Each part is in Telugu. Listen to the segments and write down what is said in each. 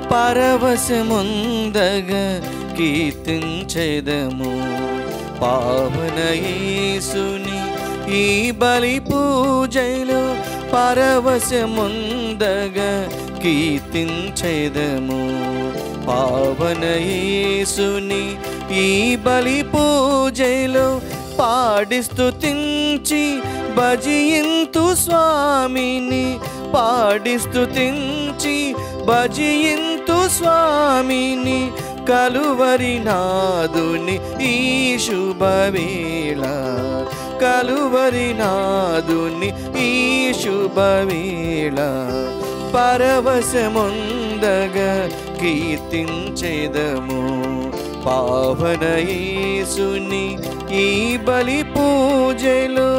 పరవశముందగా కీర్తించెదము పావన యేసుని ఈ బలి పూజలో పరవశముందగా కీర్తించెదము పావన యేసుని ఈ బలి పూజలో పాడి స్తుతించి భజింతు స్వామిని పాడి స్తుతించి భజింతు స్వామిని కలువరి నాదుని ఈ శుభవేళ కలువరి నాదుని ఈ శుభవేళ పరవశముందగా కీర్తించెదము పావన యేసుని ఈ బలి పూజలో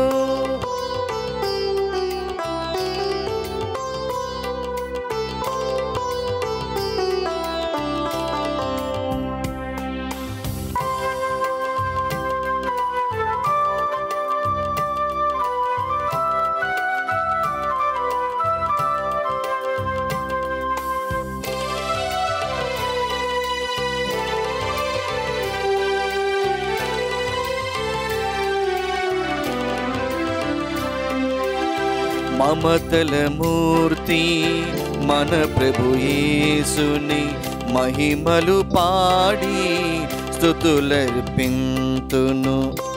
మమతల మూర్తి మన ప్రభు యేసుని మహిమలు పాడి స్థుతులర్పింతును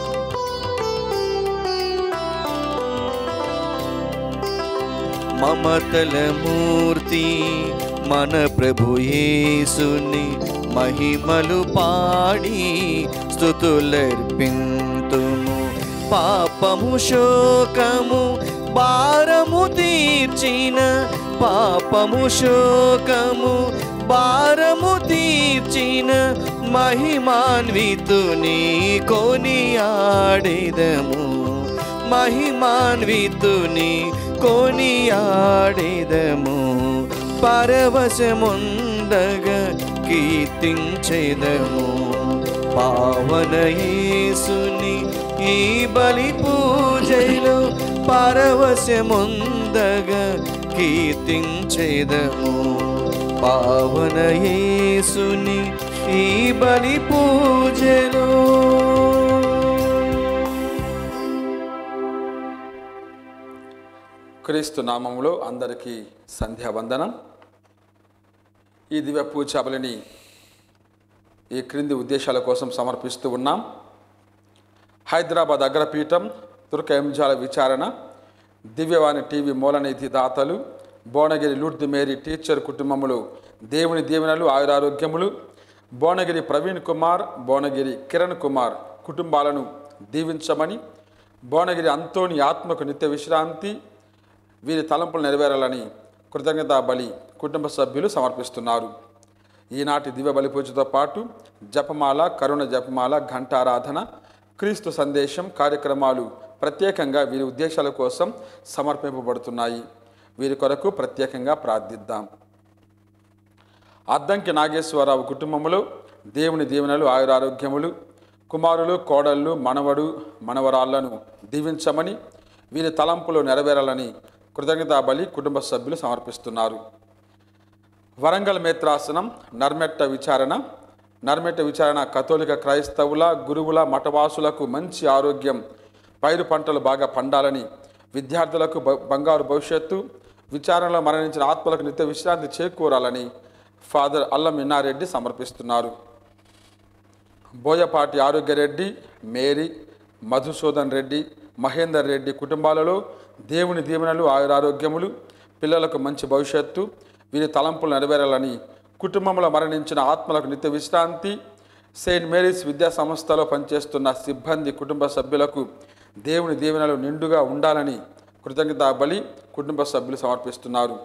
మమతల మూర్తి మన ప్రభు యేసుని మహిమలు పాడి స్థుతులర్పింతుము పాపము శోకము భారము తీర్చిన పాపము శోకము భారము తీర్చిన మహిమాన్వితుని కొనియాడెదము మహిమాన్వితుని కొనియాడెదము పరవశముందగా కీర్తించెదము పావన యేసుని ఈ బలి పూజలో పరవశముందగా కీర్తించెదము పావన యేసుని ఈ బలి పూజలో క్రీస్తు నామములో అందరికీ సంధ్యావందనం ఈ దివ్య పూజాబలిని ఈ క్రింది ఉద్దేశాల కోసం సమర్పిస్తూ ఉన్నాం హైదరాబాద్ అగ్రపీఠం తుర్క ఎంజాల విచారణ దివ్యవాణి టీవీ మూలనిధి దాతలు భువనగిరి లూర్ది మేరీ టీచర్ కుటుంబములు దేవుని దీవెనలు ఆయురారోగ్యములు భువనగిరి ప్రవీణ్ కుమార్ భువనగిరి కిరణ్ కుమార్ కుటుంబాలను దీవించమని భువనగిరి అంతోని ఆత్మకు నిత్య విశ్రాంతి వీరి తలంపులు నెరవేరాలని కృతజ్ఞతా బలి కుటుంబ సభ్యులు సమర్పిస్తున్నారు ఈనాటి దివ్య బలి పూజతో పాటు జపమాల కరుణ జపమాల ఘంటారాధన క్రీస్తు సందేశం కార్యక్రమాలు ప్రత్యేకంగా వీరి ఉద్దేశాల కోసం సమర్పింపబడుతున్నాయి వీరి కొరకు ప్రత్యేకంగా ప్రార్థిద్దాం అద్దంకి నాగేశ్వరరావు కుటుంబములో దేవుని దీవెనలు ఆయురారోగ్యములు కుమారులు కోడళ్ళు మనవడు మనవరాళ్లను దీవించమని వీరి తలంపులు నెరవేరాలని కృతజ్ఞతా బలి కుటుంబ సభ్యులు సమర్పిస్తున్నారు వరంగల్ మేత్రాసనం నర్మెట్ట విచారణ నర్మెట్ట విచారణ కథోలిక క్రైస్తవుల గురువుల మఠవాసులకు మంచి ఆరోగ్యం పైరు పంటలు బాగా పండాలని విద్యార్థులకు బ- బంగారు భవిష్యత్తు విచారణలో మరణించిన ఆత్మలకు నిత్య విశ్రాంతి చేకూరాలని ఫాదర్ అల్లం ఇన్నారెడ్డి సమర్పిస్తున్నారు బోయపాటి ఆరోగ్యరెడ్డి మేరీ మధుసూదన్ రెడ్డి మహేందర్ రెడ్డి కుటుంబాలలో దేవుని దీవెనలు ఆయురారోగ్యములు పిల్లలకు మంచి భవిష్యత్తు వీరి తలంపులు నెరవేరాలని కుటుంబంలో మరణించిన ఆత్మలకు నిత్య విశ్రాంతి సెయింట్ మేరీస్ విద్యా సంస్థలో పనిచేస్తున్న సిబ్బంది కుటుంబ సభ్యులకు దేవుని దీవెనలు నిండుగా ఉండాలని కృతజ్ఞతా బలి కుటుంబ సభ్యులు సమర్పిస్తున్నారు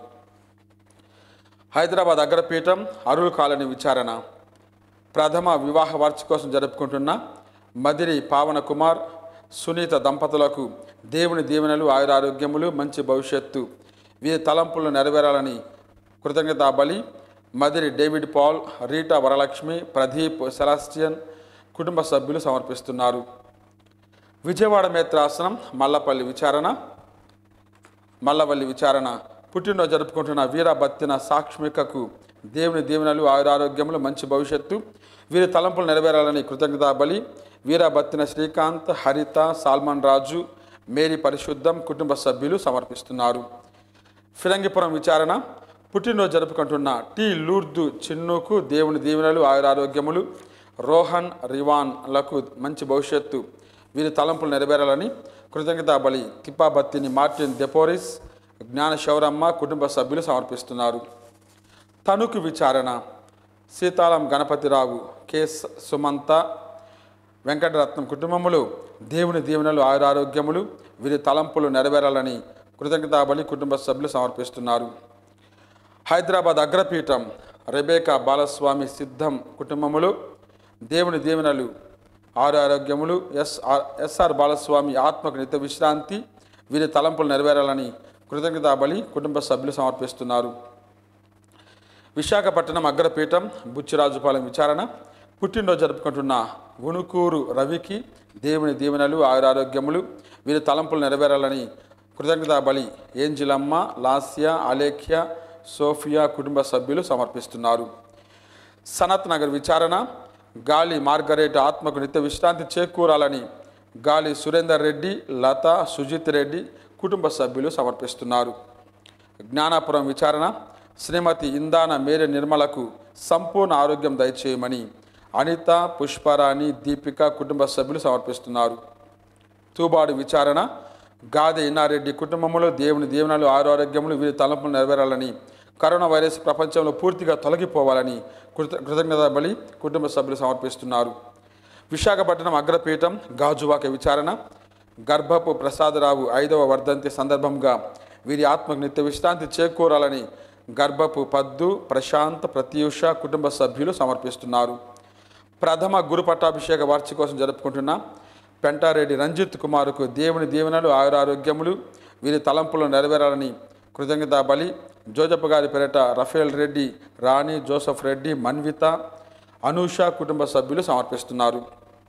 హైదరాబాద్ అగ్రపీఠం అరుల్ కాలనీ విచారణ ప్రథమ వివాహ వార్షికోత్సవం జరుపుకుంటున్న మదిరి పావన కుమార్ సునీత దంపతులకు దేవుని దీవెనలు ఆయురారోగ్యములు మంచి భవిష్యత్తు వీరి తలంపులు నెరవేరాలని కృతజ్ఞతా బలి Madiri David Paul Rita Varalakshmi Pradeep సెలాస్టియన్ కుటుంబ సభ్యులు సమర్పిస్తున్నారు విజయవాడ మేత్రాసనం మల్లపల్లి విచారణ మల్లవల్లి విచారణ పుట్టినరోజు జరుపుకుంటున్న వీర బత్తిన సాక్ష్మికకు దేవుని దీవెనలు ఆయురారోగ్యములు మంచి భవిష్యత్తు వీరి తలంపులు నెరవేరాలని కృతజ్ఞతా బలి వీరబత్తిన శ్రీకాంత్ హరిత సాల్మన్ రాజు మేరీ పరిశుద్ధం కుటుంబ సభ్యులు సమర్పిస్తున్నారు ఫిరంగిపురం విచారణ పుట్టినరోజు జరుపుకుంటున్న టి లూర్దు చిన్నుకు దేవుని దీవెనలు ఆయురారోగ్యములు రోహన్ రివాన్లకు మంచి భవిష్యత్తు వీరి తలంపులు నెరవేరాలని కృతజ్ఞతా బలి తిప్పాబత్తిని మార్టిన్ దెపోరిస్ జ్ఞాన శౌరమ్మ కుటుంబ సభ్యులు సమర్పిస్తున్నారు తణుకు విచారణ సీతారాం గణపతిరావు కె స- సుమంత వెంకటరత్నం కుటుంబములు దేవుని దీవెనలు ఆయురారోగ్యములు వీరి తలంపులు నెరవేరాలని కృతజ్ఞతాబలి కుటుంబ సభ్యులు సమర్పిస్తున్నారు హైదరాబాద్ అగ్రపీఠం రెబేకా బాలస్వామి సిద్ధం కుటుంబములు దేవుని దీవెనలు ఆరు ఆరోగ్యములు ఎస్ఆర్ ఎస్ఆర్ బాలస్వామి ఆత్మకు నిత్య విశ్రాంతి వీరి తలంపులు నెరవేరాలని కృతజ్ఞతాబలి కుటుంబ సభ్యులు సమర్పిస్తున్నారు విశాఖపట్నం అగ్రపీఠం బుచ్చిరాజుపాలెం విచారణ పుట్టినరోజు జరుపుకుంటున్న గుణుకూరు రవికి దేవుని దీవెనలు ఆయురారోగ్యములు వీరి తలంపులు నెరవేరాలని కృతజ్ఞతా బలి ఏంజిలమ్మ లాస్య అలేఖ్య సోఫియా కుటుంబ సభ్యులు సమర్పిస్తున్నారు సనత్ నగర్ విచారణ గాలి మార్గరేట్ ఆత్మకు నిత్య విశ్రాంతి చేకూరాలని గాలి సురేందర్ రెడ్డి లత సుజిత్ రెడ్డి కుటుంబ సభ్యులు సమర్పిస్తున్నారు జ్ఞానాపురం విచారణ శ్రీమతి ఇందాన మేరే నిర్మలకు సంపూర్ణ ఆరోగ్యం దయచేయమని అనిత పుష్పరాణి దీపిక కుటుంబ సభ్యులు సమర్పిస్తున్నారు తూబాడు విచారణ గాదె ఇన్నారెడ్డి కుటుంబంలో దేవుని దీవెనలు ఆరోగ్యములు వీరి తలంపులు నెరవేరాలని కరోనా వైరస్ ప్రపంచంలో పూర్తిగా తొలగిపోవాలని కృత కృతజ్ఞత బలి కుటుంబ సభ్యులు సమర్పిస్తున్నారు విశాఖపట్నం అగ్రపీఠం గాజువాక విచారణ గర్భపు ప్రసాదరావు ఐదవ వర్ధంతి సందర్భంగా వీరి ఆత్మకు నిత్య విశ్రాంతి చేకూరాలని గర్భపు పద్దు ప్రశాంత్ ప్రత్యూష కుటుంబ సభ్యులు సమర్పిస్తున్నారు ప్రథమ గురు పట్టాభిషేక వార్షికోత్సవం జరుపుకుంటున్న పెంటారెడ్డి రంజిత్ కుమార్కు దేవుని దీవెనలు ఆయురారోగ్యములు వీరి తలంపులు నెరవేరాలని కృతజ్ఞత బలి జోజప్ప గారి పేరిట రఫేల్ రెడ్డి రాణి జోసఫ్ రెడ్డి మన్విత అనూష కుటుంబ సభ్యులు సమర్పిస్తున్నారు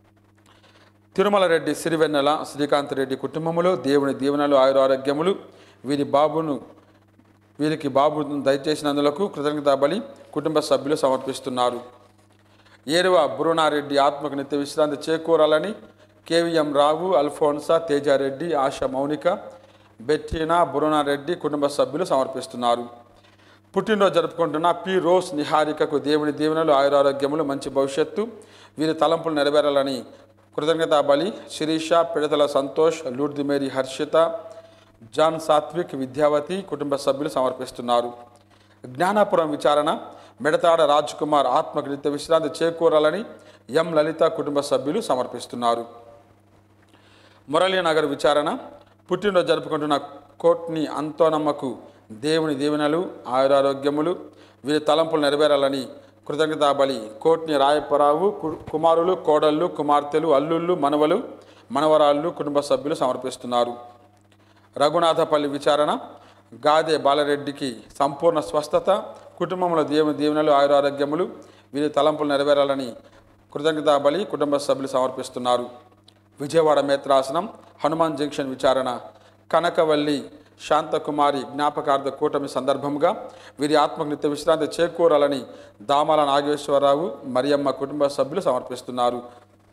తిరుమల రెడ్డి సిరివెన్నెల శ్రీకాంత్ రెడ్డి కుటుంబములో దేవుని దీవెనలు ఆయురారోగ్యములు వీరి బాబును వీరికి బాబు దయచేసినందులకు కృతజ్ఞతా బలి కుటుంబ సభ్యులు సమర్పిస్తున్నారు ఏరువ బురుణారెడ్డి ఆత్మకు నిత్య విశ్రాంతి చేకూరాలని KVM Rao Alphonsa Tejareddy Asha Mounika Bettina Burunareddy కుటుంబ సభ్యులు సమర్పిస్తున్నారు పుట్టినరోజు జరుపుకుంటున్న పి రోస్ నిహారికకు దేవుని దీవెనలు ఆయురారోగ్యములు మంచి భవిష్యత్తు వీరి తలంపులు నెరవేరాలని కృతజ్ఞతా బలి శిరీష పిడతల సంతోష్ లూర్ది మేరీ హర్షిత జాన్ సాత్విక్ విద్యావతి కుటుంబ సభ్యులు సమర్పిస్తున్నారు జ్ఞానాపురం విచారణ మిడతాడ రాజ్ కుమార్ ఆత్మకు నిత్య విశ్రాంతి చేకూరాలని ఎం లలిత కుటుంబ సభ్యులు సమర్పిస్తున్నారు మురళీనగర్ విచారణ పుట్టినరోజు జరుపుకుంటున్న కోట్ని అంతోనమ్మకు దేవుని దీవెనలు ఆయురారోగ్యములు వీరి తలంపులు నెరవేరాలని కృతజ్ఞతా బలి కోట్ని రాయపరావు కు- కుమారులు కోడళ్ళు కుమార్తెలు అల్లుళ్ళు మనవలు మనవరాళ్ళు కుటుంబ సభ్యులు సమర్పిస్తున్నారు రఘునాథపల్లి విచారణ గాదే బాలరెడ్డికి సంపూర్ణ స్వస్థత కుటుంబంలో దేవుని దీవెనలు ఆయురారోగ్యములు వీరి తలంపులు నెరవేరాలని కృతజ్ఞతా బలి కుటుంబ సభ్యులు సమర్పిస్తున్నారు విజయవాడ మేత్రాసనం హనుమాన్ జంక్షన్ విచారణ కనకవల్లి శాంతకుమారి జ్ఞాపకార్థ కూటమి సందర్భంగా వీరి ఆత్మకు నిత్య విశ్రాంతి చేకూరాలని దామాల నాగేశ్వరరావు మరియమ్మ కుటుంబ సభ్యులు సమర్పిస్తున్నారు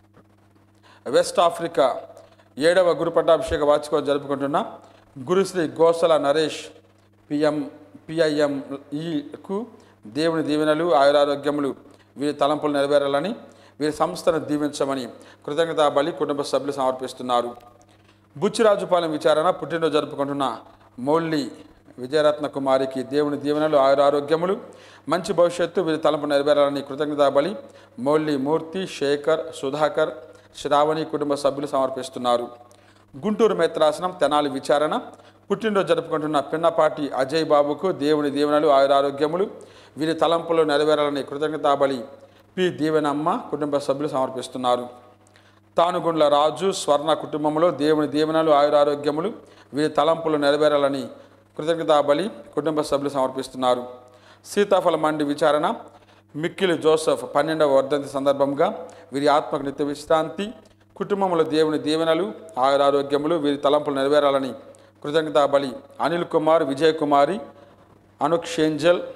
వెస్ట్ ఆఫ్రికా ఏడవ గురు పట్టాభిషేక వార్షికోత్సవం జరుపుకుంటున్న గురుశ్రీ గోసల నరేష్ పిఎం పిఐఎం ఈకు దేవుని దీవెనలు ఆయురారోగ్యములు వీరి తలంపులు నెరవేరాలని వీరి సంస్థను దీవించమని కృతజ్ఞతా బలి కుటుంబ సభ్యులు సమర్పిస్తున్నారు బుచ్చిరాజుపాలెం విచారణ పుట్టినరోజు జరుపుకుంటున్న మౌళ్ళి విజయరత్న కుమారికి దేవుని దీవెనలు ఆయురారోగ్యములు మంచి భవిష్యత్తు వీరి తలంపు నెరవేరాలని కృతజ్ఞతా బలి మౌళ్ళి మూర్తి శేఖర్ సుధాకర్ శ్రావణి కుటుంబ సభ్యులు సమర్పిస్తున్నారు గుంటూరు మేత్రాసనం తెనాలి విచారణ పుట్టినరోజు జరుపుకుంటున్న పిన్నపాటి అజయ్ బాబుకు దేవుని దీవెనలు ఆయురారోగ్యములు వీరి తలంపులు నెరవేరాలని కృతజ్ఞతా బలి పి దీవెనమ్మ కుటుంబ సభ్యులు సమర్పిస్తున్నారు తానుగుండ్ల రాజు స్వర్ణ కుటుంబంలో దేవుని దీవెనలు ఆయురారోగ్యములు వీరి తలంపులు నెరవేరాలని కృతజ్ఞతా బలి కుటుంబ సభ్యులు సమర్పిస్తున్నారు సీతాఫల మండి విచారణ మిక్కిలి జోసెఫ్ పన్నెండవ వర్ధంతి సందర్భంగా వీరి ఆత్మకు నిత్య విశ్రాంతి కుటుంబంలో దేవుని దీవెనలు ఆయురారోగ్యములు వీరి తలంపులు నెరవేరాలని కృతజ్ఞతా బలి అనిల్ కుమార్ విజయ్ కుమారి అనుక్షేంజల్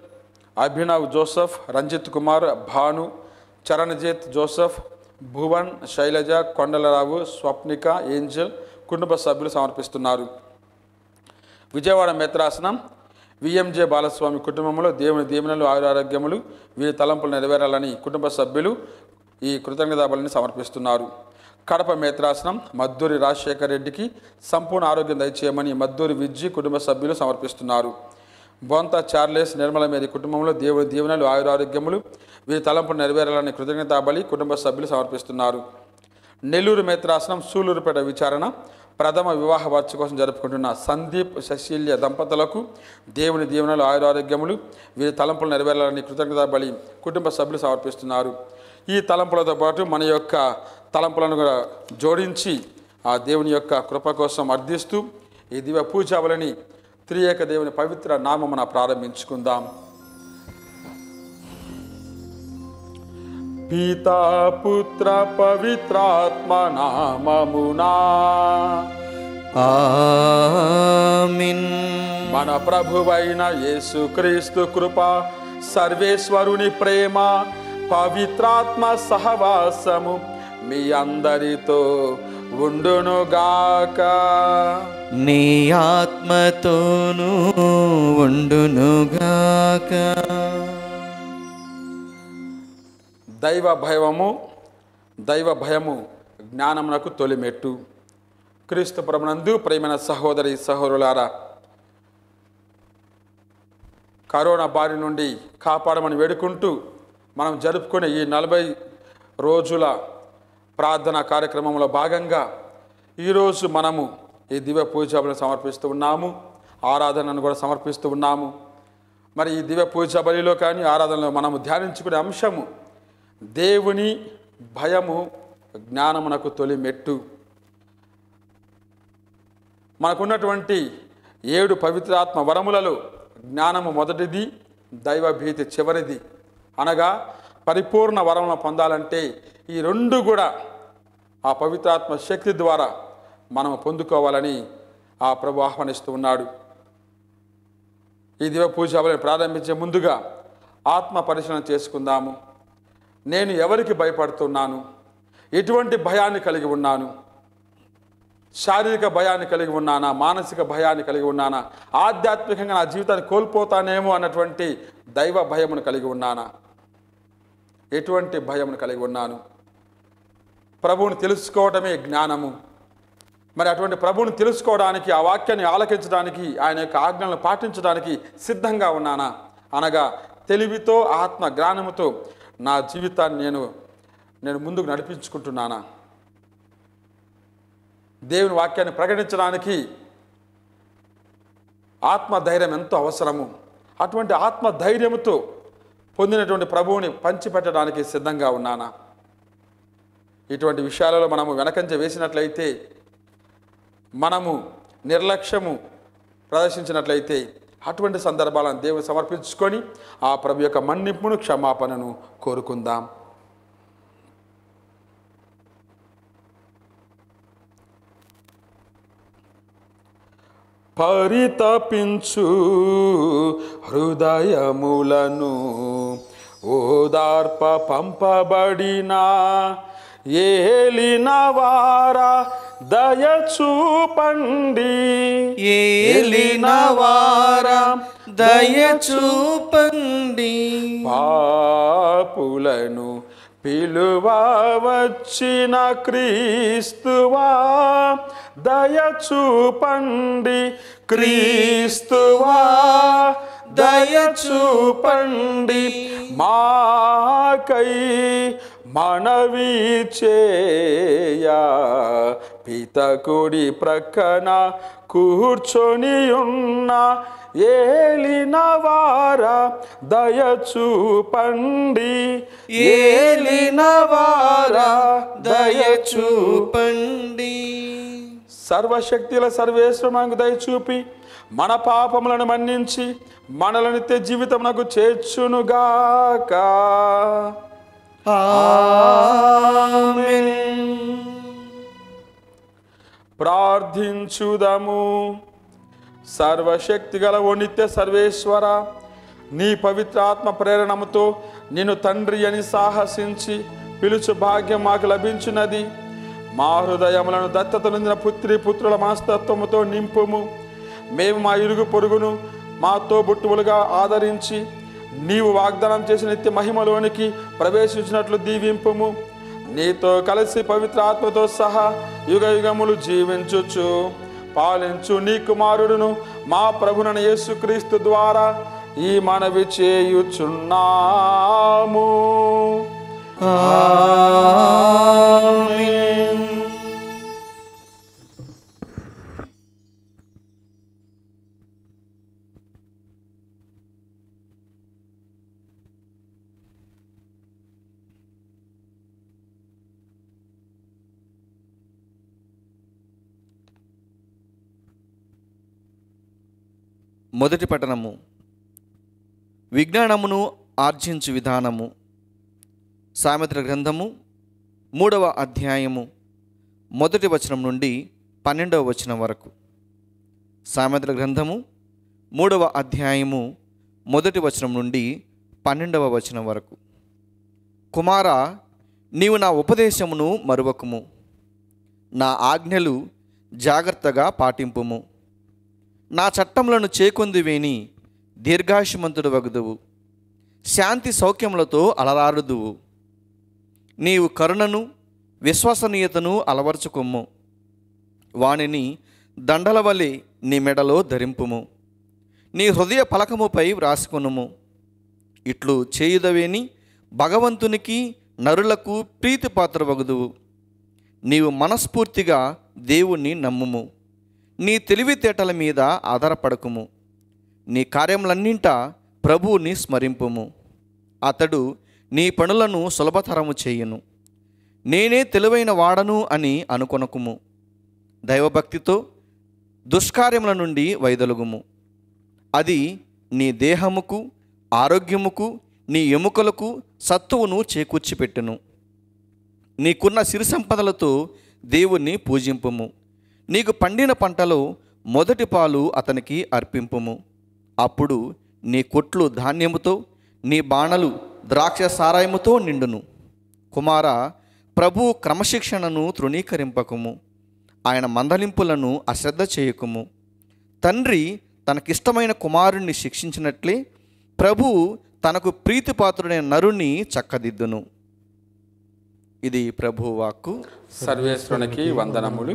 Abhinav Joseph Ranjith Kumar Bhanu Charanjit Joseph Bhuvan Sailaja Kondalarao Swapnika Angel కుటుంబ సభ్యులు సమర్పిస్తున్నారు విజయవాడ మేత్రాసనం విఎంజే బాలస్వామి కుటుంబంలో దేవుని దీవెనలు ఆయురారోగ్యములు వీరి తలంపులు నెరవేరాలని కుటుంబ సభ్యులు ఈ కృతజ్ఞతా బలిని సమర్పిస్తున్నారు కడప మేత్రాసనం మద్దూరి రాజశేఖర రెడ్డికి సంపూర్ణ ఆరోగ్యం దయచేయమని మద్దూరి విజ్జి కుటుంబ సభ్యులు సమర్పిస్తున్నారు బొంత చార్లెస్ నిర్మల మేరీ కుటుంబంలో దేవుని దీవెనలు ఆయురారోగ్యములు వీరి తలంపులు నెరవేరాలని కృతజ్ఞతా బలి కుటుంబ సభ్యులు సమర్పిస్తున్నారు నెల్లూరు మేత్రాసనం సూలూరుపేట విచారణ ప్రథమ వివాహ వార్షిక కోసం జరుపుకుంటున్న సందీప్ శశీల్య దంపతులకు దేవుని దీవెనలు ఆయురారోగ్యములు వీరి తలంపులు నెరవేరాలని కృతజ్ఞతా బలి కుటుంబ సభ్యులు సమర్పిస్తున్నారు ఈ తలంపులతో పాటు మన యొక్క తలంపులను కూడా జోడించి ఆ దేవుని యొక్క కృప కోసం అర్థిస్తూ ఈ దివ్య పూజావలని త్రియేక దేవుని పవిత్ర నామమున ప్రారంభించుకుందాం పితా పుత్ర పవిత్రాత్మ నామమునా ఆమిన్ మన ప్రభువైన యేసుక్రీస్తు కృప సర్వేశ్వరుని ప్రేమ పవిత్రాత్మ సహవాసము మీ అందరితో ఉండునుగాక నీ ఆత్మతోనూ ఉండునుగాక దైవ భయము దైవ భయము జ్ఞానమునకు తొలిమెట్టు క్రీస్తు ప్రభునందు ప్రేమైన సహోదరి సహోదరులారా కరోనా బారి నుండి కాపాడమని వేడుకుంటూ మనం జరుపుకునే ఈ నలభై రోజుల ప్రార్థన కార్యక్రమంలో భాగంగా ఈరోజు మనము ఈ దివ్య పూజాబలిని సమర్పిస్తూ ఉన్నాము ఆరాధనను కూడా సమర్పిస్తూ ఉన్నాము మరి ఈ దివ్య పూజ బలిలో కానీ ఆరాధనలో మనము ధ్యానించుకునే అంశము దేవుని భయము జ్ఞానమునకు తొలి మెట్టు మనకున్నటువంటి ఏడు పవిత్రాత్మ వరములలో జ్ఞానము మొదటిది దైవభీతి చివరిది అనగా పరిపూర్ణ వరములను పొందాలంటే ఈ రెండు కూడా ఆ పవిత్రాత్మ శక్తి ద్వారా మనం పొందుకోవాలని ఆ ప్రభు ఆహ్వానిస్తూ ఉన్నాడు ఈ దివ పూజ ప్రారంభించే ముందుగా ఆత్మ పరిశీలన చేసుకుందాము నేను ఎవరికి భయపడుతున్నాను ఎటువంటి భయాన్ని కలిగి ఉన్నాను శారీరక భయాన్ని కలిగి ఉన్నానా మానసిక భయాన్ని కలిగి ఉన్నానా ఆధ్యాత్మికంగా నా జీవితాన్ని కోల్పోతానేమో అన్నటువంటి దైవ భయమును కలిగి ఉన్నానా ఎటువంటి భయమును కలిగి ఉన్నాను ప్రభువుని తెలుసుకోవటమే జ్ఞానము మరి అటువంటి ప్రభువుని తెలుసుకోవడానికి ఆ వాక్యాన్ని ఆలకించడానికి ఆయన యొక్క ఆజ్ఞలను పాటించడానికి సిద్ధంగా ఉన్నానా అనగా తెలివితో ఆత్మ జ్ఞానముతో నా జీవితాన్ని నేను నేను ముందుకు నడిపించుకుంటున్నానా దేవుని వాక్యాన్ని ప్రకటించడానికి ఆత్మధైర్యం ఎంతో అవసరము అటువంటి ఆత్మధైర్యముతో పొందినటువంటి ప్రభువుని పంచిపెట్టడానికి సిద్ధంగా ఉన్నానా ఇటువంటి విషయాలలో మనము వెనకంజ వేసినట్లయితే మనము నిర్లక్ష్యము ప్రదర్శించినట్లయితే అటువంటి సందర్భాలను దేవుని సమర్పించుకొని ఆ ప్రభు యొక్క మన్నింపును క్షమాపణను కోరుకుందాం పరితపించు హృదయములను ఓదార్ప పంపబడిన ఏలిన వారా దయచూపండి ఏలిన వారా దయ చూపండి పాపులను పిలువ వచ్చిన క్రీస్తువా దయ చూపండి క్రీస్తువా దయ చూపండి మాకై మనవి చేయా పితకుడి ప్రక్కన కూర్చొని ఉన్న ఏలిన వారా దయ చూపండి ఏలిన వారా దయ చూపండి సర్వశక్తుల సర్వేశ్వరకు దయ చూపి మన పాపములను మన్నించి మనల నిత్య జీవితమునకు చేర్చునుగాక ఆమేన్ ప్రార్థించుదము సర్వశక్తి గల ఓ నిత్య సర్వేశ్వర నీ పవిత్ర ఆత్మ ప్రేరణముతో నిన్ను తండ్రి అని సాహసించి పిలుచు భాగ్యం మాకు లభించినది మా హృదయములను దత్తత నొందిన పుత్రి పుత్రుల మనస్తత్వముతో నింపుము మేము మా ఇరుగు పొరుగును మా తోబుట్టువులుగా ఆదరించి నీవు వాగ్దానం చేసిన నిత్య మహిమలోనికి ప్రవేశించినట్లు దీవింపుము నీతో కలిసి పవిత్ర ఆత్మతో సహా యుగ యుగములు జీవించుచు పాలించు నీ కుమారుడును మా ప్రభునైన యేసుక్రీస్తు ద్వారా ఈ మనవి చేయుచున్నాము ఆమేన్ మొదటి పట్టణము విజ్ఞానమును ఆర్జించు విధానము సామెతల గ్రంథము మూడవ అధ్యాయము మొదటి వచనం నుండి పన్నెండవ వచనం వరకు సామెతల గ్రంథము మూడవ అధ్యాయము మొదటి వచనం నుండి పన్నెండవ వచనం వరకు కుమార నీవు నా ఉపదేశమును మరువకుము నా ఆజ్ఞలు జాగ్రత్తగా పాటింపుము నా చట్టములను చేకొంది వేని దీర్ఘాయుషమంతుడు వగుదువు శాంతి సౌఖ్యములతో అలరారుదువు నీవు కరుణను విశ్వసనీయతను అలవర్చుకొమ్ము వానిని దండల వలె నీ మెడలో ధరింపుము నీ హృదయ పలకముపై వ్రాసుకొనుము ఇట్లు చేయుదవేని భగవంతునికి నరులకు ప్రీతిపాత్ర వగుదువు నీవు మనస్ఫూర్తిగా దేవుణ్ణి నమ్ముము నీ తెలివితేటల మీద ఆధారపడకుము నీ కార్యములన్నింట ప్రభువుని స్మరింపుము అతడు నీ పనులను సులభతరము చేయును నేనే తెలివైన వాడను అని అనుకొనకుము దైవభక్తితో దుష్కార్యముల నుండి వైదొలుగుము అది నీ దేహముకు ఆరోగ్యముకు నీ ఎముకలకు సత్తువును చేకూర్చిపెట్టును నీకున్న సిరి సంపదలతో దేవుణ్ణి పూజింపుము నీకు పండిన పంటలో మొదటి పాలు అతనికి అర్పింపుము అప్పుడు నీ కొట్లు ధాన్యముతో నీ బాణలు ద్రాక్ష సారాయముతో నిండును కుమార ప్రభు క్రమశిక్షణను తృణీకరింపకము ఆయన మందలింపులను అశ్రద్ధ చేయకుము తండ్రి తనకిష్టమైన కుమారుణ్ణి శిక్షించినట్లే ప్రభువు తనకు ప్రీతిపాత్రుడైన నరుని చక్కదిద్దును ఇది ప్రభు వాక్కు సర్వేశ్వరునికి వందనములు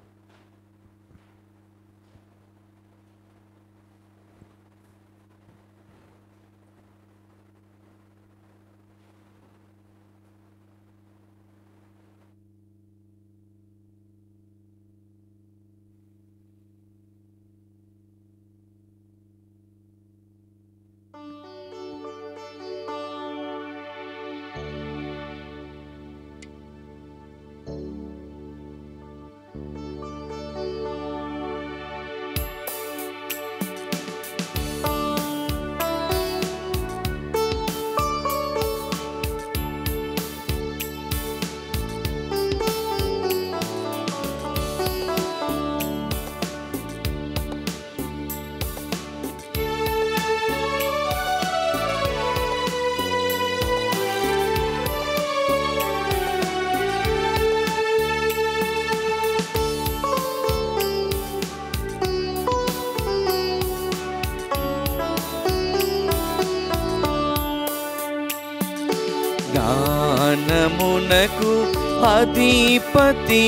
జ్ఞానమునకు అధిపతి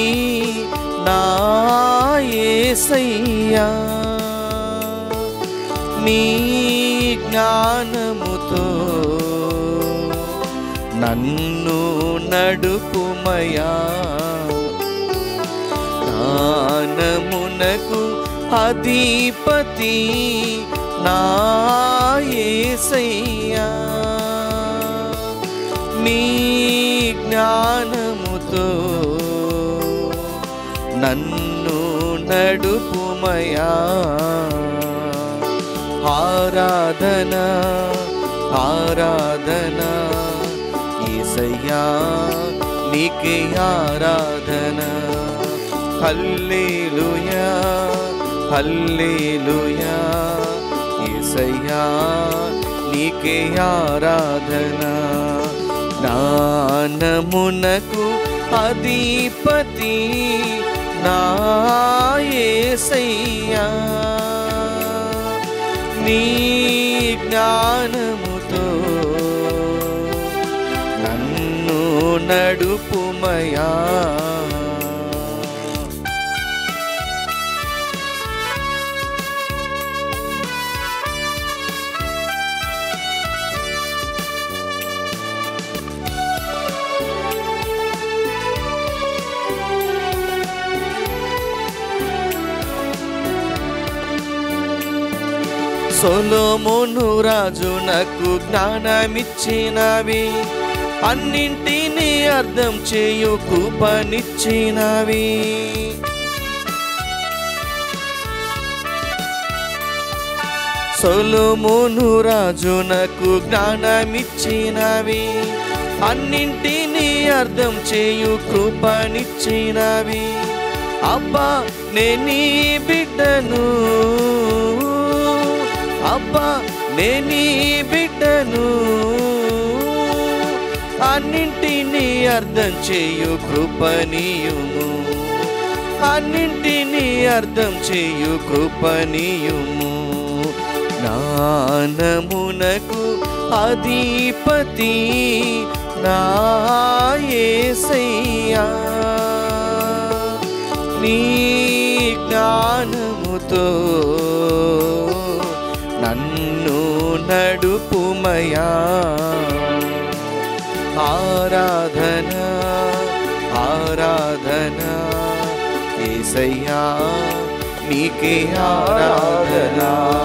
నాయసయ్యా నీ జ్ఞానముతో నన్ను నడుపుమయా జ్ఞానమునకు అధిపతి నాయసయ్యా నీ జ్ఞానముతో నన్ను నడుపుమయా ఆరాధన ఆరాధన ఈసయ్యా నీకే ఆరాధన హల్లేలుయా హల్లేలుయా ఈసయ్యా నీకే ఆరాధన జ్ఞానమునకు అధిపతి నా యేసయ్యా నీ జ్ఞానముతో నన్ను నడుపుమయా సొలోమును రాజునకు జ్ఞానమిచ్చినవి అన్నింటినీ అర్థం చేయు కృపనిచ్చినవి సొలోమును రాజునకు జ్ఞానమిచ్చినవి అన్నింటినీ అర్థం చేయు కృపనిచ్చినవి అబ్బా నేనీ బిడ్డను అబ్బా నేనీ బిడ్డను అన్నింటినీ అర్థం చేయు కృపనీయుము అన్నింటినీ అర్థం చేయు కృపనీయుము జ్ఞానమునకు అధిపతి నా యేసయ్యా నీ జ్ఞానముతో నన్ను నడుపుమయా ఆరాధన ఆరాధన ఏసయ్యా నీకే ఆరాధన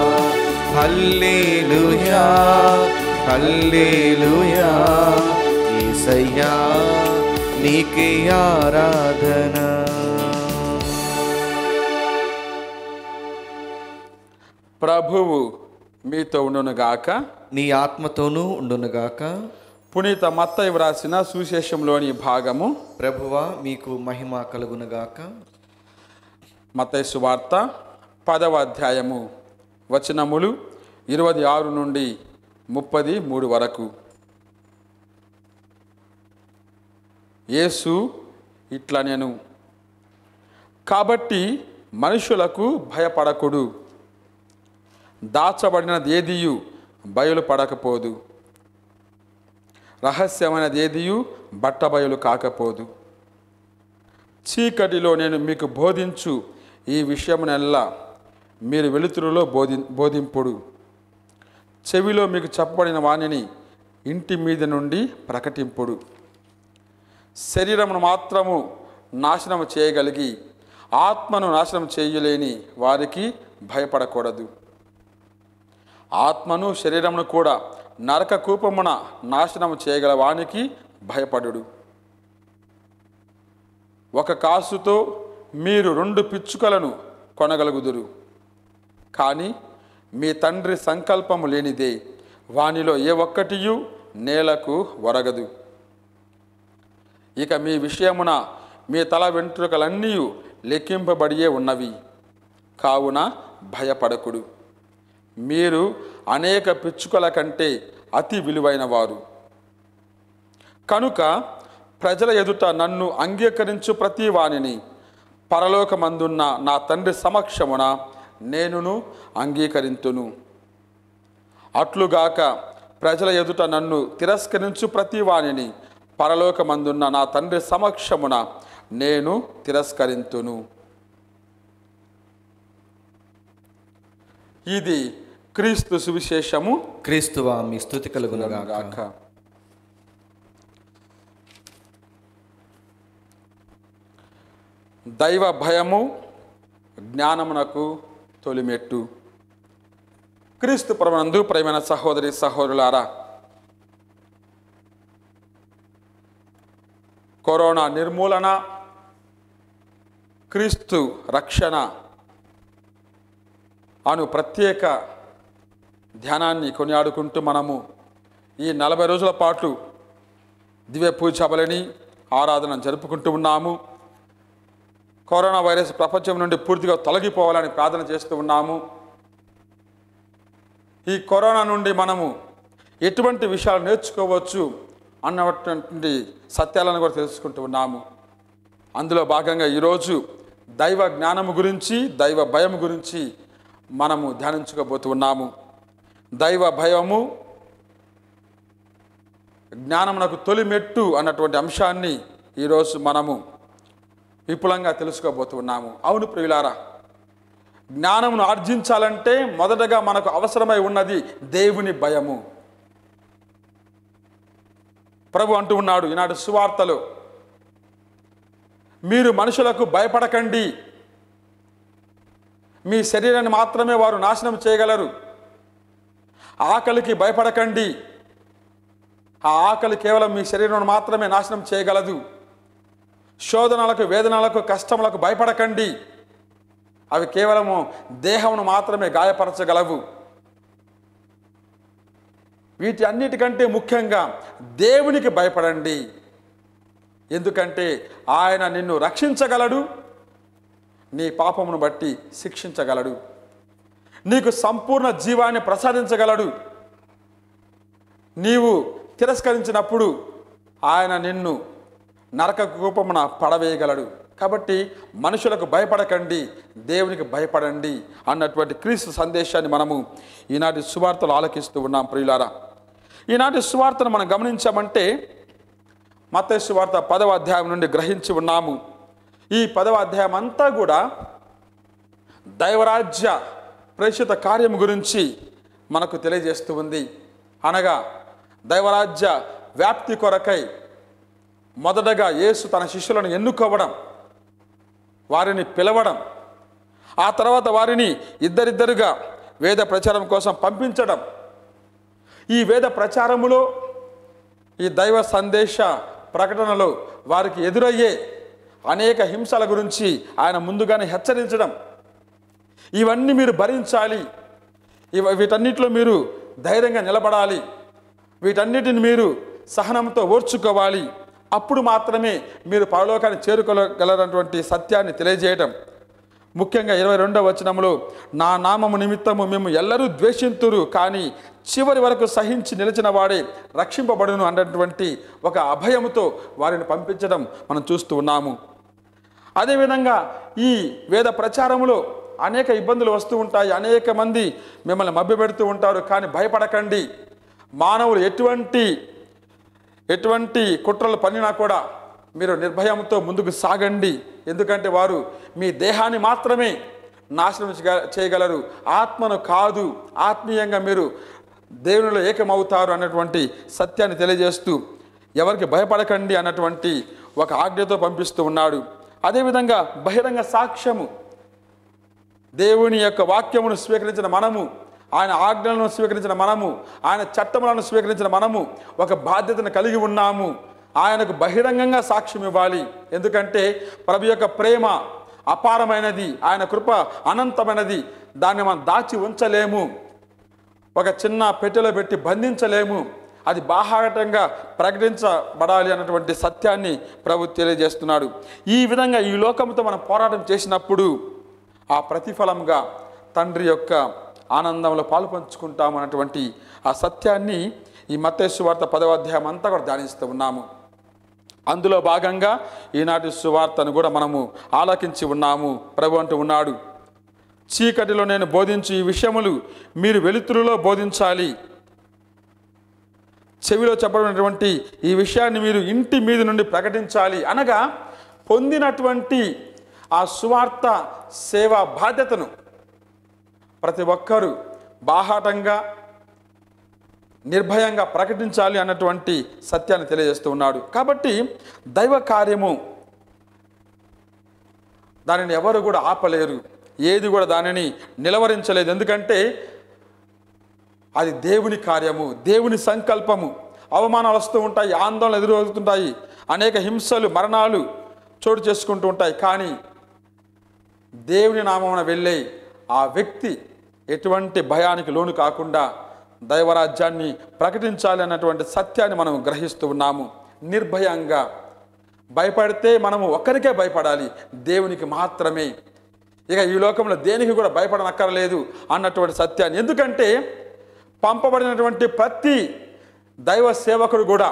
హల్లేలుయా హల్లేలుయా ఏసయ్యా నీకే ఆరాధన ప్రభువు మీతో ఉండునుగాక నీ ఆత్మతోనూ ఉండునుగాక పునీత మత్తయి వ్రాసిన సువిశేషంలోని భాగము ప్రభువా మీకు మహిమ కలుగునుగాక మత్తయి సువార్త పదవ అధ్యాయము వచనములు ఇరవై ఆరు నుండి ముప్పది మూడు వరకు యేసు ఇట్లా నేను కాబట్టి మనుషులకు భయపడకుడు దాచబడినది ఏదియు బయలుపడకపోదు రహస్యమైనది ఏదియు బట్టబయలు కాకపోదు చీకటిలో నేను మీకు బోధించు ఈ విషయమునెల్లా మీరు వెలుతురులో బోధి బోధింపుడు చెవిలో మీకు చెప్పబడిన వాణిని ఇంటి మీద నుండి ప్రకటింపుడు శరీరమును మాత్రము నాశనము చేయగలిగి ఆత్మను నాశనం చేయలేని వారికి భయపడకూడదు ఆత్మను శరీరమును కూడా నరక కూపమున నాశనము చేయగల వానికి భయపడుడు ఒక కాసుతో మీరు రెండు పిచ్చుకలను కొనగలుగుదురు కానీ మీ తండ్రి సంకల్పము లేనిదే వానిలో ఏ ఒక్కటియు నేలకు వరగదు ఇక మీ విషయమున మీ తల వెంట్రుకలన్నీ లెక్కింపబడియే ఉన్నవి కావున భయపడకుడు మీరు అనేక పిచ్చుకల కంటే అతి విలువైన వారు కనుక ప్రజల ఎదుట నన్ను అంగీకరించు ప్రతి వానిని పరలోకమందున్న నా తండ్రి సమక్షమున నేనును అంగీకరింతును అట్లుగాక ప్రజల ఎదుట నన్ను తిరస్కరించు ప్రతి వానిని పరలోకమందున్న నా తండ్రి సమక్షమున నేను తిరస్కరింతును ఇది క్రీస్తు సువిశేషము క్రీస్తువా మీ స్థుతి కలుగునుగాక గాక దైవ భయము జ్ఞానమునకు తొలిమెట్టు క్రీస్తు పరమనందు ప్రేమైన సహోదరి సహోదరులారా కరోనా నిర్మూలన క్రీస్తు రక్షణ అను ప్రత్యేక ధ్యానాన్ని కొనియాడుకుంటూ మనము ఈ నలభై రోజుల పాటు దివ్య పూజ బలిని ఆరాధన జరుపుకుంటూ ఉన్నాము కరోనా వైరస్ ప్రపంచం నుండి పూర్తిగా తొలగిపోవాలని ప్రార్థన చేస్తూ ఉన్నాము ఈ కరోనా నుండి మనము ఎటువంటి విషయాలు నేర్చుకోవచ్చు అన్నటువంటి సత్యాలను కూడా తెలుసుకుంటూ ఉన్నాము అందులో భాగంగా ఈరోజు దైవ జ్ఞానము గురించి దైవ భయం గురించి మనము ధ్యానించుకోబోతూ ఉన్నాము దైవ భయము జ్ఞానమునకు తొలి మెట్టు అన్నటువంటి అంశాన్ని ఈరోజు మనము విపులంగా తెలుసుకోబోతున్నాము అవును ప్రియులారా జ్ఞానమును ఆర్జించాలంటే మొదటగా మనకు అవసరమై ఉన్నది దేవుని భయము ప్రభు అంటూ ఉన్నాడు ఈనాడు సువార్తలో మీరు మనుషులకు భయపడకండి మీ శరీరాన్ని మాత్రమే వారు నాశనం చేయగలరు ఆకలికి భయపడకండి ఆ ఆకలి కేవలం మీ శరీరం మాత్రమే నాశనం చేయగలదు శోధనలకు వేదనలకు కష్టములకు భయపడకండి అవి కేవలము దేహమును మాత్రమే గాయపరచగలవు వీటి అన్నిటికంటే ముఖ్యంగా దేవునికి భయపడండి ఎందుకంటే ఆయన నిన్ను రక్షించగలడు నీ పాపమును బట్టి శిక్షించగలడు నీకు సంపూర్ణ జీవాన్ని ప్రసాదించగలడు నీవు తిరస్కరించినప్పుడు ఆయన నిన్ను నరక కూపమున పడవేయగలడు కాబట్టి మనుషులకు భయపడకండి దేవునికి భయపడండి అన్నటువంటి క్రీస్తు సందేశాన్ని మనము ఈనాటి సువార్తలు ఆలకిస్తూ ఉన్నాం ప్రియులారా ఈనాటి సువార్తను మనం గమనించామంటే మత సువార్త పదవ అధ్యాయం నుండి గ్రహించి ఉన్నాము ఈ పదవ అధ్యాయం అంతా కూడా దైవరాజ్య ప్రేషిత కార్యం గురించి మనకు తెలియజేస్తూ ఉంది అనగా దైవరాజ్య వ్యాప్తి కొరకై మొదటగా యేసు తన శిష్యులను ఎన్నుకోవడం వారిని పిలవడం ఆ తర్వాత వారిని ఇద్దరిద్దరుగా వేద ప్రచారం కోసం పంపించడం ఈ వేద ప్రచారములో ఈ దైవ సందేశ ప్రకటనలో వారికి ఎదురయ్యే అనేక హింసల గురించి ఆయన ముందుగానే హెచ్చరించడం ఇవన్నీ మీరు భరించాలి ఇవ వీటన్నిటిలో మీరు ధైర్యంగా నిలబడాలి వీటన్నిటిని మీరు సహనంతో ఓర్చుకోవాలి అప్పుడు మాత్రమే మీరు పరలోకాన్ని చేరుకోగలరటువంటి సత్యాన్ని తెలియజేయటం ముఖ్యంగా ఇరవై రెండవ వచనంలో నా నామము నిమిత్తము మేము ఎల్లరూ ద్వేషింతురు కానీ చివరి వరకు సహించి నిలిచిన వాడే రక్షింపబడును అన్నటువంటి ఒక అభయముతో వారిని పంపించడం మనం చూస్తూ ఉన్నాము అదేవిధంగా ఈ వేద ప్రచారములో అనేక ఇబ్బందులు వస్తూ ఉంటాయి అనేక మంది మిమ్మల్ని మభ్యపెడుతూ ఉంటారు కానీ భయపడకండి మానవులు ఎటువంటి ఎటువంటి కుట్రలు పనినా కూడా మీరు నిర్భయంతో ముందుకు సాగండి ఎందుకంటే వారు మీ దేహాన్ని మాత్రమే నాశనం చేయగ- చేయగలరు ఆత్మను కాదు ఆత్మీయంగా మీరు దేవునిలో ఏకమవుతారు అన్నటువంటి సత్యాన్ని తెలియజేస్తూ ఎవరికి భయపడకండి అన్నటువంటి ఒక ఆజ్ఞతో పంపిస్తూ ఉన్నాడు అదేవిధంగా బహిరంగ సాక్ష్యము దేవుని యొక్క వాక్యమును స్వీకరించిన మనము ఆయన ఆజ్ఞలను స్వీకరించిన మనము ఆయన చట్టములను స్వీకరించిన మనము ఒక బాధ్యతను కలిగి ఉన్నాము ఆయనకు బహిరంగంగా సాక్ష్యం ఇవ్వాలి ఎందుకంటే ప్రభు యొక్క ప్రేమ అపారమైనది ఆయన కృప అనంతమైనది దాన్ని మనం దాచి ఉంచలేము ఒక చిన్న పెట్టెలో పెట్టి బంధించలేము అది బాహాటంగా ప్రకటించబడాలి అన్నటువంటి సత్యాన్ని ప్రభు తెలియజేస్తున్నాడు ఈ విధంగా ఈ లోకంతో మనం పోరాటం చేసినప్పుడు ఆ ప్రతిఫలంగా తండ్రి యొక్క ఆనందంలో పాలు పంచుకుంటాం అన్నటువంటి ఆ సత్యాన్ని ఈ మత్తేసు వార్త పదవ అధ్యాయం అంతా కూడా ధ్యానిస్తూ ఉన్నాము అందులో భాగంగా ఈనాటి సువార్తను కూడా మనము ఆలకించి ఉన్నాము ప్రభు అంటూ ఉన్నాడు చీకటిలో నేను బోధించు ఈ విషయములు మీరు వెలుతురులో బోధించాలి చెవిలో చెప్పబడినటువంటి ఈ విషయాన్ని మీరు ఇంటి మీద నుండి ప్రకటించాలి అనగా పొందినటువంటి ఆ సువార్త సేవా బాధ్యతను ప్రతి ఒక్కరూ బాహాటంగా నిర్భయంగా ప్రకటించాలి అన్నటువంటి సత్యాన్ని తెలియజేస్తూ ఉన్నాడు కాబట్టి దైవ కార్యము దానిని ఎవరు కూడా ఆపలేరు ఏది కూడా దానిని నిలవరించలేదు ఎందుకంటే అది దేవుని కార్యము దేవుని సంకల్పము అవమానాలు వస్తూ ఉంటాయి ఆందోళన ఎదురవుతుంటాయి అనేక హింసలు మరణాలు చోటు చేసుకుంటూ ఉంటాయి కానీ దేవుని నామమున వెళ్ళే ఆ వ్యక్తి ఎటువంటి భయానికి లోను కాకుండా దైవరాజ్యాన్ని ప్రకటించాలి అన్నటువంటి సత్యాన్ని మనం గ్రహిస్తూ ఉన్నాము నిర్భయంగా భయపడితే మనము ఒక్కరికే భయపడాలి దేవునికి మాత్రమే ఇక ఈ లోకంలో దేనికి కూడా భయపడనక్కర్లేదు అన్నటువంటి సత్యాన్ని ఎందుకంటే పంపబడినటువంటి ప్రతి దైవ సేవకుడు కూడా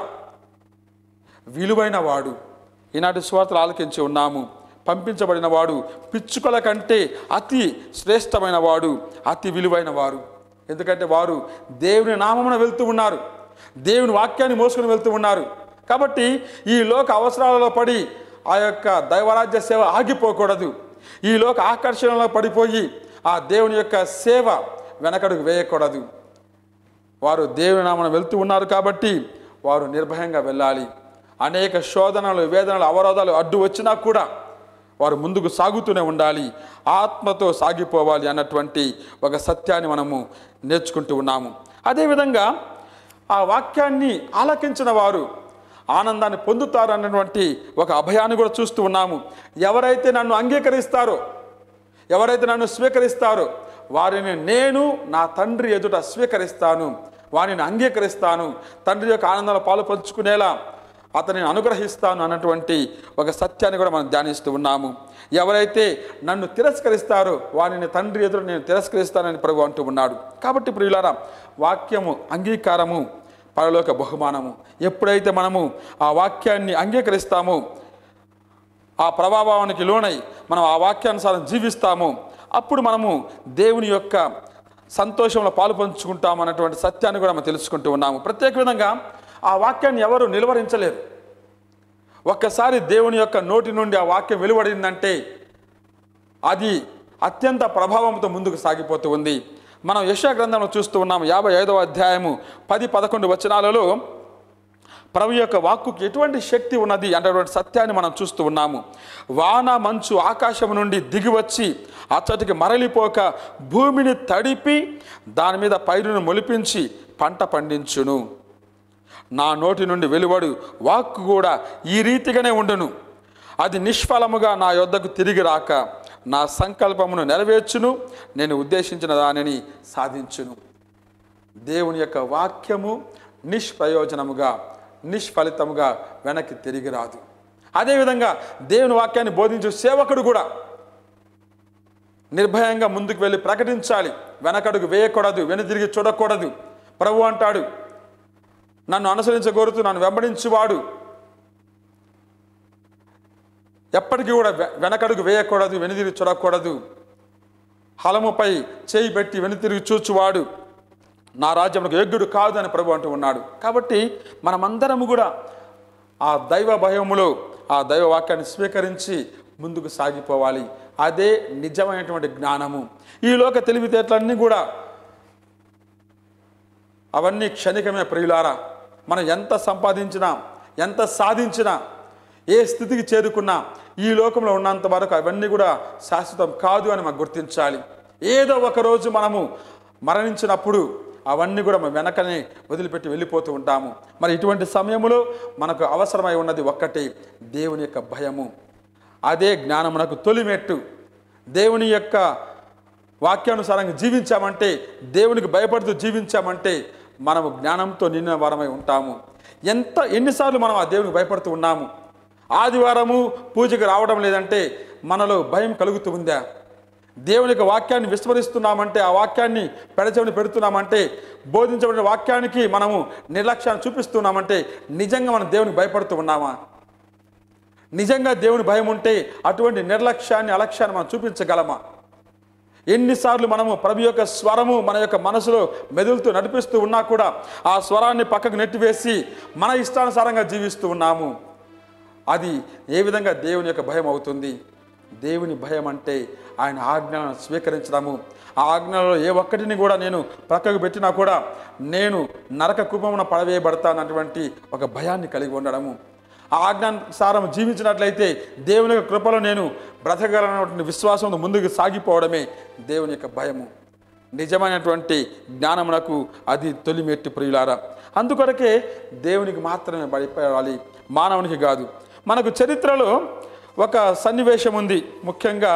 విలువైన వాడు ఈనాటి స్వార్థలు ఆలకించి ఉన్నాము పంపించబడిన వాడు పిచ్చుకల కంటే అతి శ్రేష్టమైన వాడు అతి విలువైన వారు ఎందుకంటే వారు దేవుని నామమున వెళ్తూ ఉన్నారు దేవుని వాక్యాన్ని మోసుకుని వెళ్తూ ఉన్నారు కాబట్టి ఈ లోక అవసరాలలో పడి ఆ యొక్క దైవరాజ్య సేవ ఆగిపోకూడదు ఈ లోక ఆకర్షణలో పడిపోయి ఆ దేవుని యొక్క సేవ వెనకడుగు వేయకూడదు వారు దేవుని నామన వెళ్తూ ఉన్నారు కాబట్టి వారు నిర్భయంగా వెళ్ళాలి అనేక శోధనలు వేదనలు అవరోధాలు అడ్డు వచ్చినా కూడా వారు ముందుకు సాగుతూనే ఉండాలి ఆత్మతో సాగిపోవాలి అన్నటువంటి ఒక సత్యాన్ని మనము నేర్చుకుంటూ ఉన్నాము అదేవిధంగా ఆ వాక్యాన్ని ఆలకించిన వారు ఆనందాన్ని పొందుతారు అన్నటువంటి ఒక అభయాన్ని కూడా చూస్తూ ఉన్నాము ఎవరైతే నన్ను అంగీకరిస్తారో ఎవరైతే నన్ను స్వీకరిస్తారో వారిని నేను నా తండ్రి ఎదుట స్వీకరిస్తాను వారిని అంగీకరిస్తాను తండ్రి యొక్క ఆనందంలో పాలు పంచుకునేలా అతనిని అనుగ్రహిస్తాను అన్నటువంటి ఒక సత్యాన్ని కూడా మనం ధ్యానిస్తూ ఉన్నాము ఎవరైతే నన్ను తిరస్కరిస్తారో వారిని తండ్రి ఎదురు నేను తిరస్కరిస్తానని ప్రభు అంటూ ఉన్నాడు కాబట్టి ప్రియులారా వాక్యము అంగీకారము పరలోక బహుమానము ఎప్పుడైతే మనము ఆ వాక్యాన్ని అంగీకరిస్తామో ఆ ప్రభావానికి లోనై మనం ఆ వాక్యానుసారం జీవిస్తాము అప్పుడు మనము దేవుని యొక్క సంతోషంలో పాలు పంచుకుంటాము అన్నటువంటి సత్యాన్ని కూడా మనం తెలుసుకుంటూ ఉన్నాము ప్రత్యేక విధంగా ఆ వాక్యాన్ని ఎవరు నిలువరించలేరు ఒక్కసారి దేవుని యొక్క నోటి నుండి ఆ వాక్యం వెలువడిందంటే అది అత్యంత ప్రభావంతో ముందుకు సాగిపోతూ ఉంది మనం యశా గ్రంథంలో చూస్తూ ఉన్నాము యాభై ఐదవ అధ్యాయము పది పదకొండు వచనాలలో ప్రభు యొక్క వాక్కుకి ఎటువంటి శక్తి ఉన్నది అనేటువంటి సత్యాన్ని మనం చూస్తూ ఉన్నాము వాన మంచు ఆకాశం నుండి దిగివచ్చి అచ్చటికి మరలిపోక భూమిని తడిపి దాని మీద పైరును మొలిపించి పంట పండించును నా నోటి నుండి వెలువడు వాక్కు కూడా ఈ రీతిగానే ఉండును అది నిష్ఫలముగా నా యొద్దకు తిరిగి రాక నా సంకల్పమును నెరవేర్చును నేను ఉద్దేశించిన దానిని సాధించును దేవుని యొక్క వాక్యము నిష్ప్రయోజనముగా నిష్ఫలితముగా వెనక్కి తిరిగి రాదు అదేవిధంగా దేవుని వాక్యాన్ని బోధించే సేవకుడు కూడా నిర్భయంగా ముందుకు వెళ్ళి ప్రకటించాలి వెనకడుగు వేయకూడదు వెనుదిరిగి చూడకూడదు ప్రభు అంటాడు నన్ను అనుసరించగోరుతూ నన్ను వెంబడించువాడు ఎప్పటికీ కూడా వె- వెనకడుగు వేయకూడదు వెనుదిరిగి చూడకూడదు హలముపై చేయి పెట్టి వెనుతిరిగి చూచువాడు నా రాజ్యములకు యోగ్యుడు కాదు అని ప్రభు అంటూ ఉన్నాడు కాబట్టి మనమందరము కూడా ఆ దైవ భయములో ఆ దైవ వాక్యాన్ని స్వీకరించి ముందుకు సాగిపోవాలి అదే నిజమైనటువంటి జ్ఞానము ఈ లోక తెలివితేటలన్నీ కూడా అవన్నీ క్షణికమే ప్రియులారా మనం ఎంత సంపాదించినా ఎంత సాధించినా ఏ స్థితికి చేరుకున్నా ఈ లోకంలో ఉన్నంత వరకు అవన్నీ కూడా శాశ్వతం కాదు అని మనం గుర్తించాలి ఏదో ఒక రోజు మనము మరణించినప్పుడు అవన్నీ కూడా మనం వెనకనే వదిలిపెట్టి వెళ్ళిపోతూ ఉంటాము మరి ఇటువంటి సమయంలో మనకు అవసరమై ఉన్నది ఒక్కటే దేవుని యొక్క భయము అదే జ్ఞానమునకు తొలిమెట్టు దేవుని యొక్క వాక్యానుసారంగా జీవించామంటే దేవునికి భయపడుతూ జీవించామంటే మనము జ్ఞానంతో నిన్న వారమై ఉంటాము ఎంత ఎన్నిసార్లు మనం ఆ దేవునికి భయపడుతూ ఉన్నాము ఆదివారము పూజకు రావడం లేదంటే మనలో భయం కలుగుతూ ఉందా దేవుని యొక్క వాక్యాన్ని విస్మరిస్తున్నామంటే ఆ వాక్యాన్ని పెడచెవిని పెడుతున్నామంటే బోధించబడిన వాక్యానికి మనము నిర్లక్ష్యాన్ని చూపిస్తున్నామంటే నిజంగా మనం దేవునికి భయపడుతూ ఉన్నామా నిజంగా దేవుని భయం ఉంటే అటువంటి నిర్లక్ష్యాన్ని అలక్ష్యాన్ని మనం చూపించగలమా ఎన్నిసార్లు మనము ప్రభు యొక్క స్వరము మన యొక్క మనసులో మెదులుతూ నడిపిస్తూ ఉన్నా కూడా ఆ స్వరాన్ని పక్కకు నెట్టివేసి మన ఇష్టానుసారంగా జీవిస్తూ ఉన్నాము అది ఏ విధంగా దేవుని యొక్క భయం అవుతుంది దేవుని భయం అంటే ఆయన ఆజ్ఞలను స్వీకరించడము ఆ ఆజ్ఞలలో ఏ ఒక్కటిని కూడా నేను ప్రక్కకు పెట్టినా కూడా నేను నరక కుపమున పడవేయబడతానటువంటి ఒక భయాన్ని కలిగి ఉండడము ఆ ఆజ్ఞానుసారం జీవించినట్లయితే దేవుని యొక్క కృపలో నేను బ్రతకగలనటువంటి విశ్వాసంతో ముందుకు సాగిపోవడమే దేవుని యొక్క భయము నిజమైనటువంటి జ్ఞానమునకు అది తొలిమెట్టి ప్రియులారా అందుకొరకే దేవునికి మాత్రమే భయపడాలి మానవునికి కాదు మనకు చరిత్రలో ఒక సన్నివేశం ఉంది ముఖ్యంగా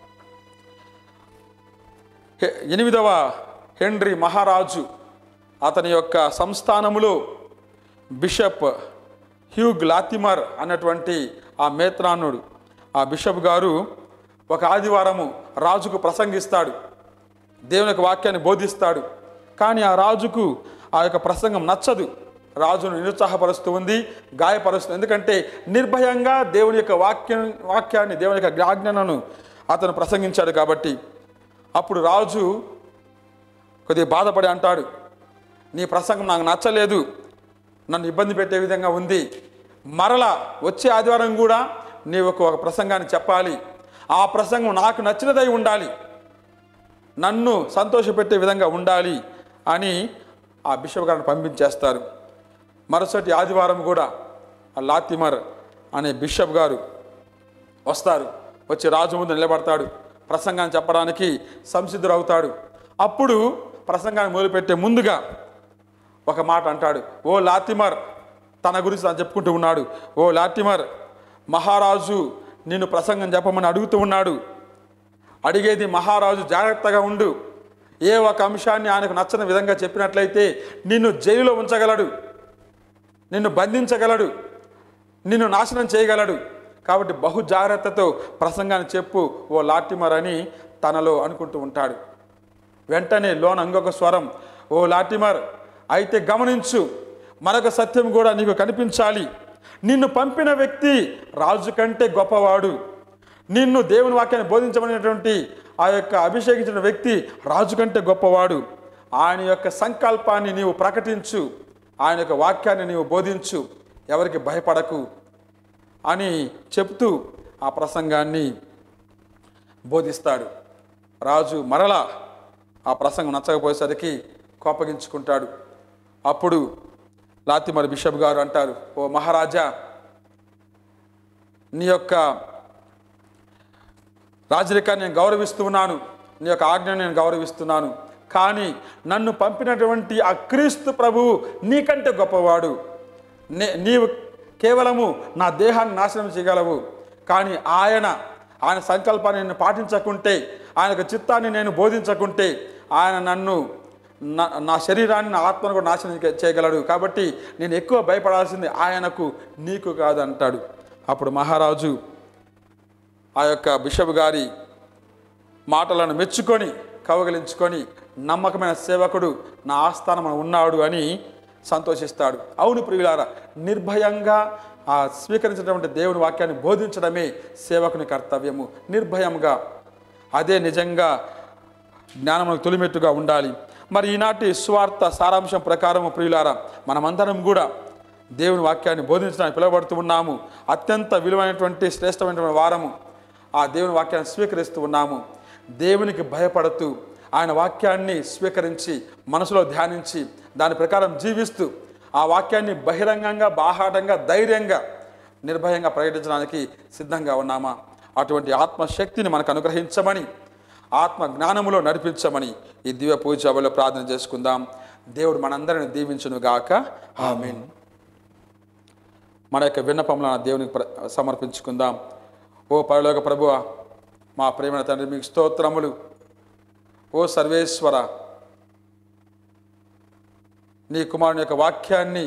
హె- ఎనిమిదవ హెన్రీ మహారాజు అతని యొక్క సంస్థానములో బిషప్ హ్యూగ్ లాతిమర్ అన్నటువంటి ఆ మేత్రానుడు ఆ బిషప్ గారు ఒక ఆదివారము రాజుకు ప్రసంగిస్తాడు దేవుని యొక్క వాక్యాన్ని బోధిస్తాడు కానీ ఆ రాజుకు ఆ యొక్క ప్రసంగం నచ్చదు రాజును నిరుత్సాహపరుస్తూ ఉంది గాయపరుస్తుంది ఎందుకంటే నిర్భయంగా దేవుని యొక్క వాక్యం వాక్యాన్ని దేవుని యొక్క ఆజ్ఞలను అతను ప్రసంగించాడు కాబట్టి అప్పుడు రాజు కొద్దిగా బాధపడి అంటాడు నీ ప్రసంగం నాకు నచ్చలేదు నన్ను ఇబ్బంది పెట్టే విధంగా ఉంది మరలా వచ్చే ఆదివారం కూడా నీవు ఒక ఒక ప్రసంగాన్ని చెప్పాలి ఆ ప్రసంగం నాకు నచ్చినదై ఉండాలి నన్ను సంతోషపెట్టే విధంగా ఉండాలి అని ఆ బిషప్ గారిని పంపించేస్తారు మరుసటి ఆదివారం కూడా ఆ లాతిమర్ అనే బిషప్ గారు వస్తారు వచ్చి రాజు ముందు నిలబడతాడు ప్రసంగాన్ని చెప్పడానికి సంసిద్ధుడవుతాడు అప్పుడు ప్రసంగాన్ని మొదలుపెట్టే ముందుగా ఒక మాట అంటాడు ఓ లాతిమర్ తన గురించి తను చెప్పుకుంటూ ఉన్నాడు ఓ లాతిమర్ మహారాజు నిన్ను ప్రసంగం చెప్పమని అడుగుతూ ఉన్నాడు అడిగేది మహారాజు జాగ్రత్తగా ఉండు ఏ ఒక అంశాన్ని ఆయనకు నచ్చని విధంగా చెప్పినట్లయితే నిన్ను జైలులో ఉంచగలడు నిన్ను బంధించగలడు నిన్ను నాశనం చేయగలడు కాబట్టి బహు జాగ్రత్తతో ప్రసంగాన్ని చెప్పు ఓ లాటిమర్ అని తనలో అనుకుంటూ ఉంటాడు వెంటనే లోన ఇంకొక స్వరం ఓ లాటిమర్ అయితే గమనించు మరొక సత్యం కూడా నీకు కనిపించాలి నిన్ను పంపిన వ్యక్తి రాజు కంటే గొప్పవాడు నిన్ను దేవుని వాక్యాన్ని బోధించమనేటువంటి ఆ యొక్క అభిషేకించిన వ్యక్తి రాజు కంటే గొప్పవాడు ఆయన యొక్క సంకల్పాన్ని నీవు ప్రకటించు ఆయన యొక్క వాక్యాన్ని నీవు బోధించు ఎవరికి భయపడకు అని చెప్తూ ఆ ప్రసంగాన్ని బోధిస్తాడు రాజు మరలా ఆ ప్రసంగం నచ్చకపోయేసరికి కోపగించుకుంటాడు అప్పుడు లాతిమర్ బిషప్ గారు అంటారు ఓ మహారాజా నీ యొక్క రాజరికాన్ని నేను గౌరవిస్తూ ఉన్నాను నీ యొక్క ఆజ్ఞను నేను గౌరవిస్తున్నాను కానీ నన్ను పంపినటువంటి ఆ క్రీస్తు ప్రభువు నీకంటే గొప్పవాడు నే నీవు కేవలము నా దేహాన్ని నాశనం చేయగలవు కానీ ఆయన ఆయన సంకల్పాన్ని నేను పాటించకుంటే ఆయన యొక్క చిత్తాన్ని నేను బోధించకుంటే ఆయన నన్ను నా నా శరీరాన్ని నా ఆత్మను కూడా నాశనం చే- చేయగలడు కాబట్టి నేను ఎక్కువ భయపడాల్సింది ఆయనకు నీకు కాదు అంటాడు అప్పుడు మహారాజు ఆ యొక్క బిషప్ గారి మాటలను మెచ్చుకొని కవగలించుకొని నమ్మకమైన సేవకుడు నా ఆస్థానం ఉన్నాడు అని సంతోషిస్తాడు అవును ప్రియులారా నిర్భయంగా ఆ స్వీకరించినటువంటి దేవుని వాక్యాన్ని బోధించడమే సేవకుని కర్తవ్యము నిర్భయంగా అదే నిజంగా జ్ఞానములకు తొలిమెట్టుగా ఉండాలి మరి ఈనాటి స్వార్థ సారాంశం ప్రకారము ప్రియులారా మనమందరం కూడా దేవుని వాక్యాన్ని బోధించడానికి పిలువబడుతూ ఉన్నాము అత్యంత విలువైనటువంటి శ్రేష్టమైనటువంటి వారము ఆ దేవుని వాక్యాన్ని స్వీకరిస్తూ ఉన్నాము దేవునికి భయపడుతూ ఆయన వాక్యాన్ని స్వీకరించి మనసులో ధ్యానించి దాని ప్రకారం జీవిస్తూ ఆ వాక్యాన్ని బహిరంగంగా బాహాటంగా ధైర్యంగా నిర్భయంగా ప్రకటించడానికి సిద్ధంగా ఉన్నామా అటువంటి ఆత్మశక్తిని మనకు అనుగ్రహించమని ఆత్మ జ్ఞానములో నడిపించమని ఈ దివ్య పూజ సభలో ప్రార్థన చేసుకుందాం దేవుడు మనందరిని దీవించును గాక ఆమేన్ మన యొక్క విన్నపములను ఆ దేవునికి ప్ర- సమర్పించుకుందాం ఓ పరలోక ప్రభువ మా ప్రేమ తండ్రి మీకు స్తోత్రములు ఓ సర్వేశ్వర నీ కుమారుని యొక్క వాక్యాన్ని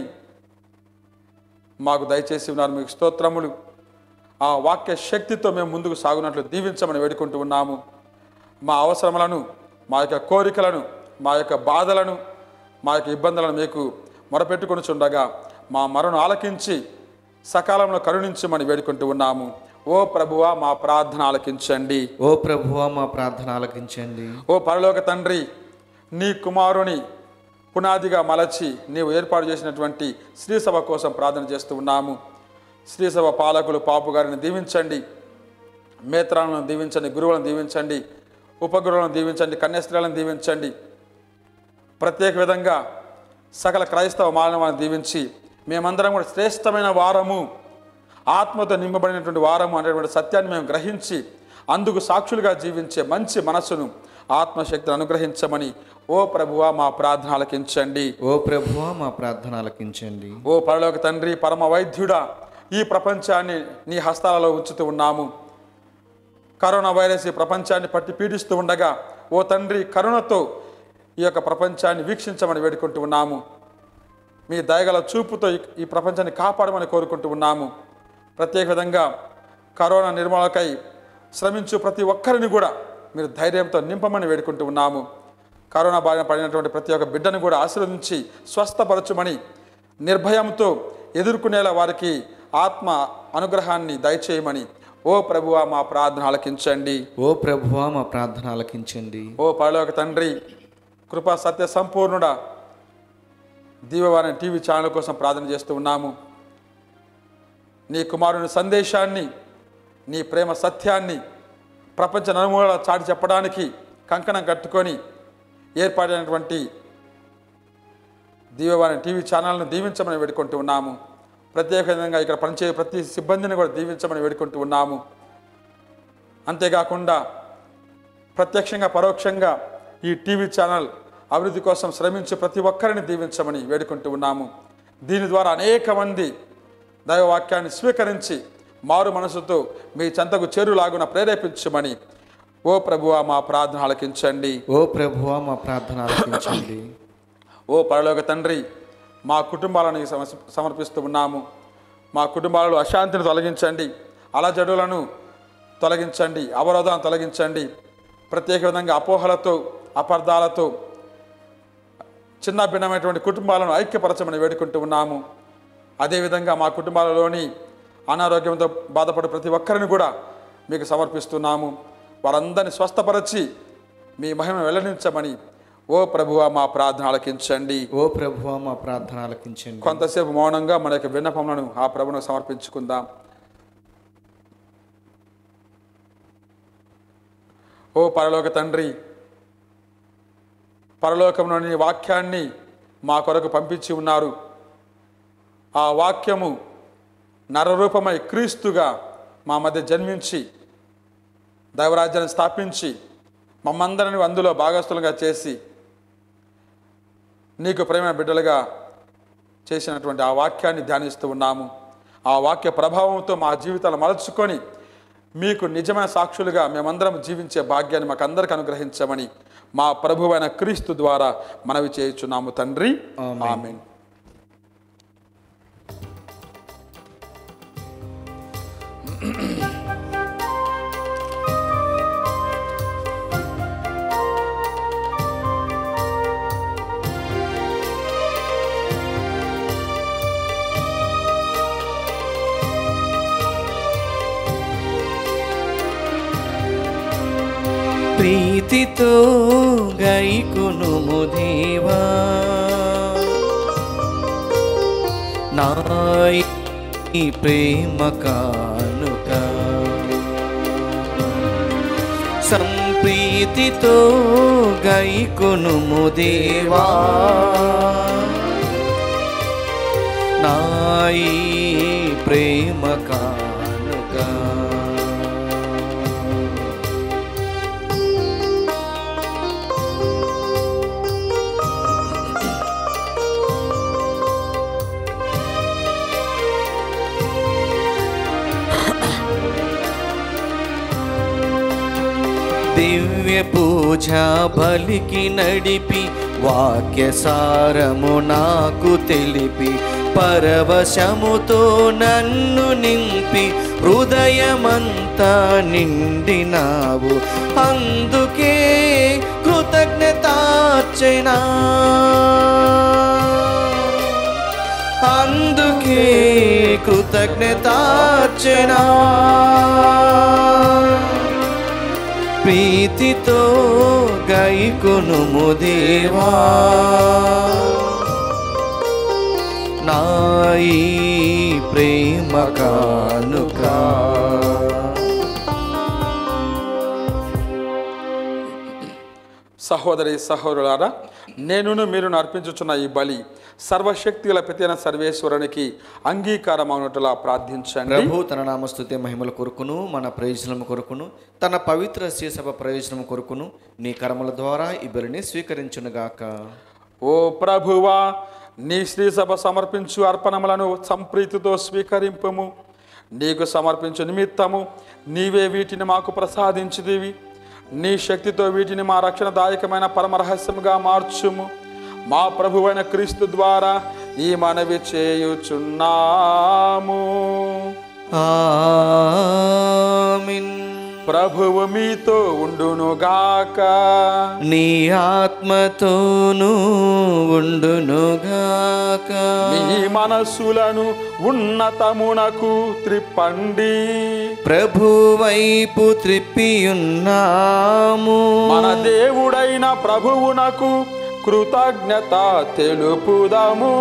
మాకు దయచేసి ఉన్నారు మీకు స్తోత్రములు ఆ వాక్య శక్తితో మేము ముందుకు సాగునట్లు దీవించమని వేడుకుంటూ ఉన్నాము మా అవసరములను మా యొక్క కోరికలను మా యొక్క బాధలను మా యొక్క ఇబ్బందులను మీకు మొరపెట్టుకొని చుండగా మా మరణం ఆలకించి సకాలంలో కరుణించమని వేడుకుంటూ ఉన్నాము ఓ ప్రభువా మా ప్రార్థన ఆలకించండి ఓ ప్రభువా మా ప్రార్థన ఆలకించండి ఓ పరలోక తండ్రి నీ కుమారుని పునాదిగా మలచి నీవు ఏర్పాటు చేసినటువంటి శ్రీసభ కోసం ప్రార్థన చేస్తూ ఉన్నాము శ్రీసభ పాలకులు పాపు గారిని దీవించండి మేత్రాలను దీవించండి గురువులను దీవించండి ఉపగురువులను దీవించండి కన్యాస్త్రీలను దీవించండి ప్రత్యేక విధంగా సకల క్రైస్తవ మానవాన్ని దీవించి మేమందరం కూడా శ్రేష్టమైన వారము ఆత్మతో నింపబడినటువంటి వారము అనేటువంటి సత్యాన్ని మేము గ్రహించి అందుకు సాక్షులుగా జీవించే మంచి మనస్సును ఆత్మశక్తిని అనుగ్రహించమని ఓ ప్రభువా మా ప్రార్థన ఆలకించండి ఓ ప్రభువా మా ప్రార్థన ఆలకించండి ఓ పరలోక తండ్రి పరమ వైద్యుడా ఈ ప్రపంచాన్ని నీ హస్తాలలో ఉంచుతూ ఉన్నాము కరోనా వైరస్ ఈ ప్రపంచాన్ని పట్టి పీడిస్తూ ఉండగా ఓ తండ్రి కరుణతో ఈ యొక్క ప్రపంచాన్ని వీక్షించమని వేడుకుంటూ ఉన్నాము మీ దయగల చూపుతో ఈ- ఈ ప్రపంచాన్ని కాపాడమని కోరుకుంటూ ఉన్నాము ప్రత్యేక విధంగా కరోనా నిర్మూలకై శ్రమించు ప్రతి ఒక్కరిని కూడా మీరు ధైర్యంతో నింపమని వేడుకుంటూ ఉన్నాము కరోనా బారిన పడినటువంటి ప్రతి ఒక్క బిడ్డను కూడా ఆశీర్వదించి స్వస్థపరచుమని నిర్భయంతో ఎదుర్కొనేలా వారికి ఆత్మ అనుగ్రహాన్ని దయచేయమని ఓ ప్రభువా మా ప్రార్థన ఆలకించండి ఓ ప్రభువా మా ప్రార్థన ఆలకించండి ఓ పరలోక తండ్రి కృపా సత్య సంపూర్ణుడా దీవవారి టీవీ ఛానల్ కోసం ప్రార్థన చేస్తూ ఉన్నాము నీ కుమారుని సందేశాన్ని నీ ప్రేమ సత్యాన్ని ప్రపంచ నలుమూల చాటి చెప్పడానికి కంకణం కట్టుకొని ఏర్పాటైనటువంటి దీవవారి టీవీ ఛానల్ను దీవించమని వేడుకుంటూ ఉన్నాము ప్రత్యేకంగా ఇక్కడ పనిచేయ ప్రతి సిబ్బందిని కూడా దీవించమని వేడుకుంటూ ఉన్నాము అంతేకాకుండా ప్రత్యక్షంగా పరోక్షంగా ఈ టీవీ ఛానల్ అభివృద్ధి కోసం శ్రమించే ప్రతి ఒక్కరిని దీవించమని వేడుకుంటూ ఉన్నాము దీని ద్వారా అనేక మంది దైవవాక్యాన్ని స్వీకరించి మారు మనసుతో మీ చెంతకు చేరులాగున ప్రేరేపించమని ఓ ప్రభువా మా ప్రార్థన ఆలకించండి ఓ ప్రభువా మా ప్రార్థన ఆలకించండి ఓ పరలోక తండ్రి మా కుటుంబాలను సమర్పి- సమర్పిస్తూ ఉన్నాము మా కుటుంబాలలో అశాంతిని తొలగించండి అలజడులను తొలగించండి అవరోధాలను తొలగించండి ప్రత్యేక విధంగా అపోహలతో అపార్థాలతో చిన్న భిన్నమైనటువంటి కుటుంబాలను ఐక్యపరచమని వేడుకుంటూ ఉన్నాము అదేవిధంగా మా కుటుంబాలలోని అనారోగ్యంతో బాధపడే ప్రతి ఒక్కరిని కూడా మీకు సమర్పిస్తున్నాము వారందరిని స్వస్థపరచి మీ మహిమ వెల్లడించమని ఓ ప్రభువా మా ప్రార్థన ఆలకించండి ఓ ప్రభువా మా ప్రార్థన ఆలకించండి కొంతసేపు మౌనంగా మన యొక్క విన్నపములను ఆ ప్రభువును సమర్పించుకుందాం ఓ పరలోక తండ్రి పరలోకంలోని వాక్యాన్ని మా కొరకు పంపించి ఉన్నారు ఆ వాక్యము నరరూపమై క్రీస్తుగా మా మధ్య జన్మించి దైవరాజ్యాన్ని స్థాపించి మమ్మందరిని అందులో భాగస్థులుగా చేసి నీకు ప్రేమ బిడ్డలుగా చేసినటువంటి ఆ వాక్యాన్ని ధ్యానిస్తూ ఉన్నాము ఆ వాక్య ప్రభావంతో మా జీవితాలు మలచుకొని మీకు నిజమైన సాక్షులుగా మేమందరం జీవించే భాగ్యాన్ని మాకు అందరికి అనుగ్రహించమని మా ప్రభువైన క్రీస్తు ద్వారా మనవి చేయుచున్నాము తండ్రి ఆమెన్ ప్రీతితో గైకునుము దేవా నాయి ఈ ప్రేమ కానుక సంప్రీతితో గైకునుము దేవా నాయి ప్రేమ కానుక దివ్య పూజ బలికి నడిపి వాక్య సారము నాకు తెలిపి పరవశముతో నన్ను నింపి హృదయమంతా నిండినావు అందుకే కృతజ్ఞతార్చనా అందుకే కృతజ్ఞతార్చనా ప్రీతితో గైకొనుము దేవా నాయి ప్రేమ కానుక సహోదరి సహోదరులారా నేనును మీరు అర్పించుచున్న ఈ బలి సర్వశక్తి గల ప్రతిన సర్వేశ్వరునికి అంగీకారమవునట్లా ప్రార్థించండి ప్రభు తన నామస్తుతి మహిమల కొరకును మన ప్రయోజనం కొరకును తన పవిత్ర శీసభ ప్రయోజనం కొరకును నీ కర్మల ద్వారా ఈ బలిని స్వీకరించునుగాక ఓ ప్రభువా నీ శ్రీ సభ సమర్పించు అర్పణములను సంప్రీతితో స్వీకరింపము నీకు సమర్పించు నిమిత్తము నీవే వీటిని మాకు ప్రసాదించిదివి నీ శక్తితో వీటిని మా రక్షణదాయకమైన పరమరహస్యముగా మార్చుము మా ప్రభువైన క్రీస్తు ద్వారా ఈ మనవి చేయుచున్నాము ఆమేన్ ప్రభువు మీతో ఉండునుగాక నీ ఆత్మతోనూ ఉండునుగాక మీ మనస్సులను ఉన్నతమునకు త్రిప్పండి ప్రభు వైపు త్రిప్పియున్నాము మన దేవుడైన ప్రభువునకు కృతజ్ఞత తెలుపుదాము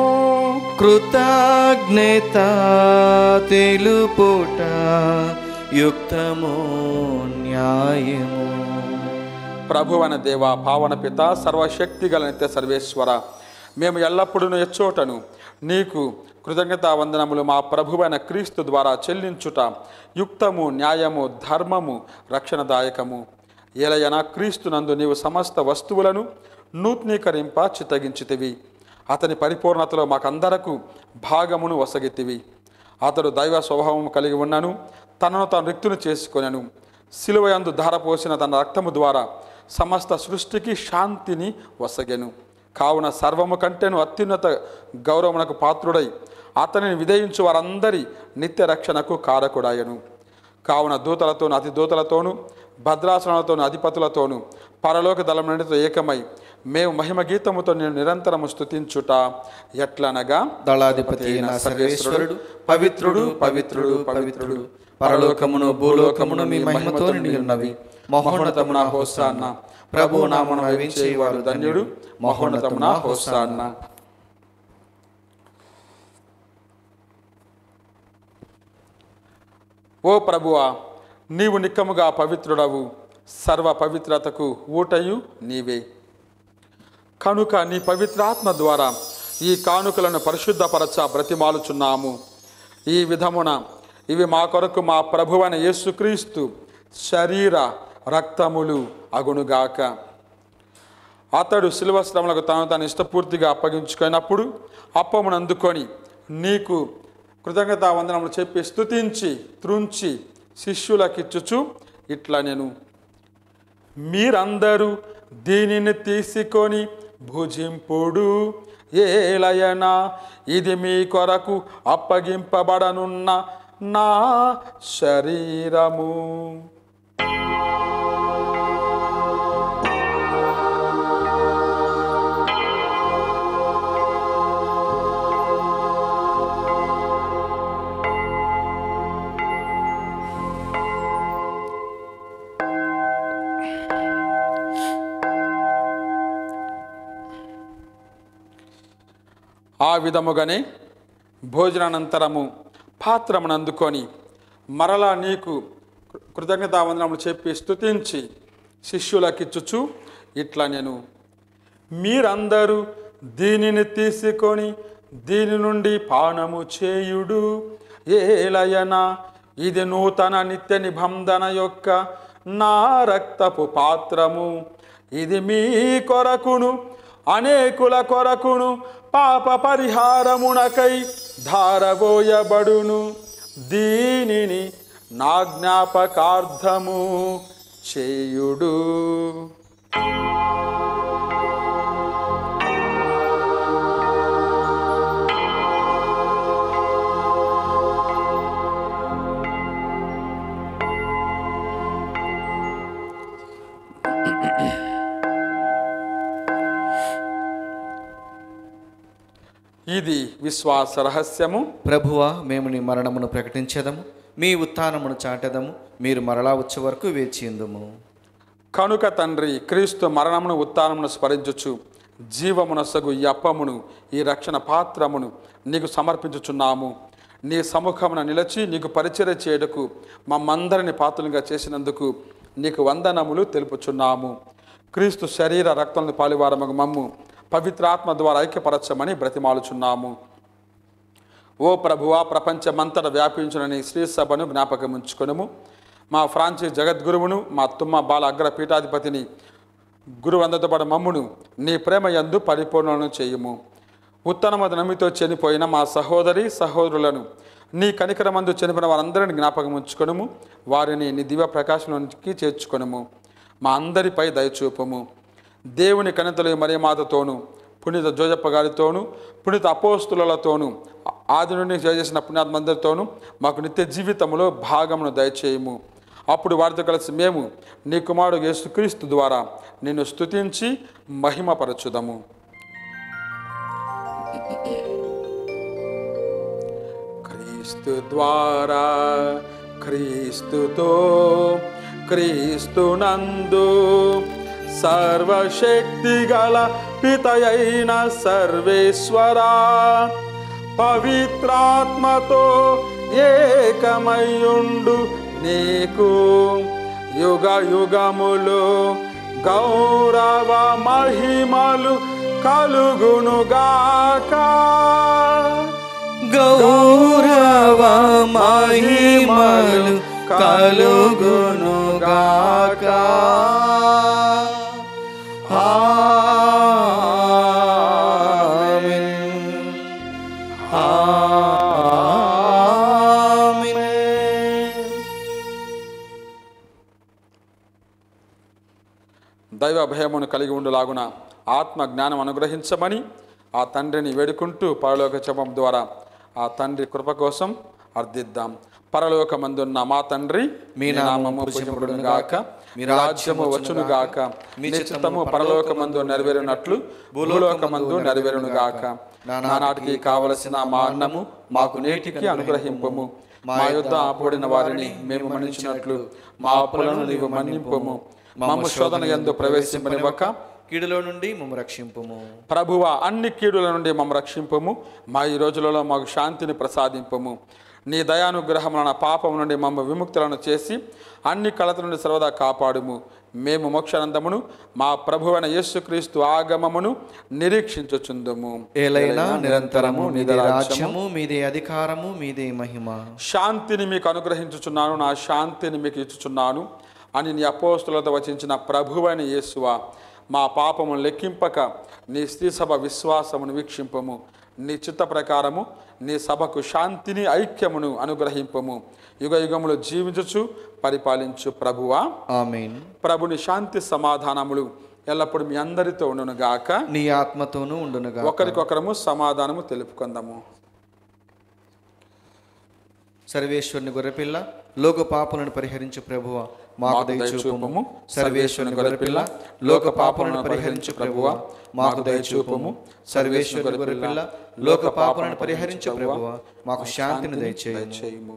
కృతజ్ఞత తెలుపుట యుక్తము న్యాయము ప్రభువన దేవ పావన పిత సర్వశక్తి గల నిత్య సర్వేశ్వర మేము ఎల్లప్పుడూ ఎచ్చోటను నీకు కృతజ్ఞతా వందనములు మా ప్రభువైన క్రీస్తు ద్వారా చెల్లించుట యుక్తము న్యాయము ధర్మము రక్షణదాయకము ఏలయన క్రీస్తునందు నీవు సమస్త వస్తువులను నూతనీకరింప చిత్తగించితివి అతని పరిపూర్ణతలో మాకందరకు భాగమును వసగితివి అతడు దైవ స్వభావం కలిగి ఉన్నను తనను తాను రిక్తును చేసుకొనెను సిలువయందు ధారపోసిన తన రక్తము ద్వారా సమస్త సృష్టికి శాంతిని వసగెను కావున సర్వము కంటేను అత్యున్నత గౌరవమునకు పాత్రుడై అతనిని విధేయించు వారందరి నిత్య రక్షణకు కారకుడాయను కావున దూతలతోను అతి దూతలతోను భద్రాసనాలతోను అధిపతులతోను పరలోక దళం నుండితో ఏకమై మేము మహిమ గీతముతో నేను నిరంతరము స్తుతించుట ఎట్లనగా దళాధిపతి అయిన సర్వేశ్వరుడు పవిత్రుడు పవిత్రుడు పవిత్రుడు పరలోకమును భూలోకమును మీ మహిమతో నిండి ఉన్నవి మహోన్నతమున హోసాన్న ప్రభు నామను వేయించేవారు ధన్యుడు మహోన్నతమున హోసాన్న ఓ ప్రభువా నీవు నిక్కముగా పవిత్రుడవు సర్వ పవిత్రతకు ఊటయు నీవే కనుక నీ పవిత్రాత్మ ద్వారా ఈ కానుకలను పరిశుద్ధపరచ బ్రతిమాలుచున్నాము ఈ విధమున ఇవి మా కొరకు మా ప్రభువైన యేసుక్రీస్తు శరీర రక్తములు అగునుగాక అతడు శిలువ శ్రమలకు తాను తాను ఇష్టపూర్తిగా అప్పగించుకున్నప్పుడు అప్పమును అందుకొని నీకు కృతజ్ఞతా వందనములు చెప్పి స్తుతించి త్రుంచి శిష్యులకిచ్చుచు ఇట్లా నేను మీరందరూ దీనిని తీసుకొని భుజింపుడు ఏలయనా ఇది మీ కొరకు అప్పగింపబడనున్న నా శరీరము ఆ విధముగానే భోజనానంతరము పాత్రమును అందుకొని మరలా నీకు కృతజ్ఞతావందనములు చెప్పి స్తుతించి శిష్యులకిచ్చుచు ఇట్లా నేను మీరందరూ దీనిని తీసుకొని దీని నుండి పానము చేయుడు ఏలయనా ఇది నూతన నిత్య నిబంధన యొక్క నా రక్తపు పాత్రము ఇది మీ కొరకును అనేకుల కొరకును పాప పరిహారమునకై ధారబోయబడును దీనిని నా జ్ఞాపకార్థము చేయుడు ఇది విశ్వాస రహస్యము ప్రభువా మేము నీ మరణమును ప్రకటించదము మీ ఉత్థానమును చాటెదము మీరు మరలా వచ్చే వరకు వేచియుందుము కనుక తండ్రి క్రీస్తు మరణమును ఉత్థానమును స్మరించుచు జీవమునసగు ఈ అప్పమును ఈ రక్షణ పాత్రమును నీకు సమర్పించుచున్నాము నీ సముఖమున నిలిచి నీకు పరిచర్య చేయుటకు మమ్మందరిని పాత్రలుగా చేసినందుకు నీకు వందనములు తెలుపుచున్నాము క్రీస్తు శరీర రక్తమును పాలివారమగు మమ్ము పవిత్రాత్మ ద్వారా ఐక్యపరచమని బ్రతిమాలుచున్నాము ఓ ప్రభువా ప్రపంచమంతట వ్యాపించిన నీ శ్రీ సభను జ్ఞాపకం ఉంచుకొనుము మా ఫ్రాన్సిస్ జగద్గురువును మా తుమ్మ బాల అగ్ర పీఠాధిపతిని గురువందతో పాటు మమ్మును నీ ప్రేమ యందు పరిపూర్ణను చేయుము ఉత్తనమద నమ్మితో చనిపోయిన మా సహోదరి సహోదరులను నీ కనికరమందు చనిపోయిన వారందరిని జ్ఞాపకం ఉంచుకొనుము వారిని నీ దివ్య ప్రకాశంలోనికి చేర్చుకొనుము మా అందరిపై దయచూపము దేవుని కనితలు మరియమాతతోను పునీత జోజప్ప గారితోను పునీత అపోస్తులతోను ఆది నుండి చేసిన పుణ్యాత్మందరితోనూ మాకు నిత్య జీవితంలో భాగమును దయచేయము అప్పుడు వారితో కలిసి మేము నీ కుమారుడు యేసుక్రీస్తు ద్వారా నిన్ను స్తుతించి మహిమపరచుదము క్రీస్తు ద్వారా క్రీస్తుతో క్రీస్తునందు సర్వశక్తి గల పితయైన సర్వేశ్వరా పవిత్రాత్మతో ఏకమయుండు నీకు యుగ యుగములు గౌరవ మహిమలు కలుగునుగాక గౌరవ మహిమలు కలుగునుగాక ఆమేన్. ఆమేన్. దైవ భయమును కలిగి ఉండులాగున ఆత్మ జ్ఞానం అనుగ్రహించమని ఆ తండ్రిని వేడుకుంటూ పరలోక జపం ద్వారా ఆ తండ్రి కృప కోసం అర్థిద్దాం పరలోకమందున్న మా తండ్రి మీ నామము పూజింపబడును గాక మీ రాజ్యము వచ్చును గాక మీ చిత్తము పరలోకమందు నెరవేరునట్లు భూలోకమందు నెరవేరును గాక నానాటికి కావలసిన మా అన్నము మాకు నేటికి అనుగ్రహింపము మా యొద్ద ఆపబడిన వారిని మేము మన్నించినట్లు మా అప్పులను నీవు మన్నింపము మమ్మ శోధన ఎందు ప్రవేశింపనివ్వక కీడులో నుండి మమ్మ రక్షింపుము ప్రభువ అన్ని కీడుల నుండి మమ్మ రక్షింపము మా ఈ రోజులలో మాకు శాంతిని ప్రసాదింపము నీ దయానుగ్రహములన పాపం నుండి మమ్మ విముక్తులను చేసి అన్ని కలత నుండి సర్వదా కాపాడుము మేము మోక్షానందమును మా ప్రభువైన యేసుక్రీస్తు ఆగమమును నిరీక్షించుచుందుము ఏలైనా నిరంతరము మీదే రాజ్యము మీదే అధికారము మీదే మహిమ శాంతిని మీకు అనుగ్రహించుచున్నాను నా శాంతిని మీకు ఇచ్చుచున్నాను అని నీ అపోస్తులతో వచించిన ప్రభువైన యేసువా మా పాపము లెక్కింపక నీ స్థితి సభ విశ్వాసమును వీక్షింపము నీ చిత్త ప్రకారము నీ సభకు శాంతిని ఐక్యమును అనుగ్రహింపము యుగ యుగములు జీవించుచు పరిపాలించు ప్రభువా ఆమేన్ ప్రభుని శాంతి సమాధానములు ఎల్లప్పుడూ మీ అందరితో ఉండును గాక నీ ఆత్మతోనూ ఉండునుగా ఒకరికొకరము సమాధానము తెలుపుకుందాము సర్వేశ్వరుని గొర్రెపిల్ల లోక పాపలను పరిహరించు ప్రభువ మాకు దయచూపము సర్వేశ్వరుని గొర్రెపిల్ల లోక పాపలను పరిహరించు ప్రభువ మాకు దయచూపము సర్వేశ్వరుని గొర్రెపిల్ల లోక పాపలను పరిహరించు ప్రభువ మాకు శాంతిని దయచేయము దయచేయము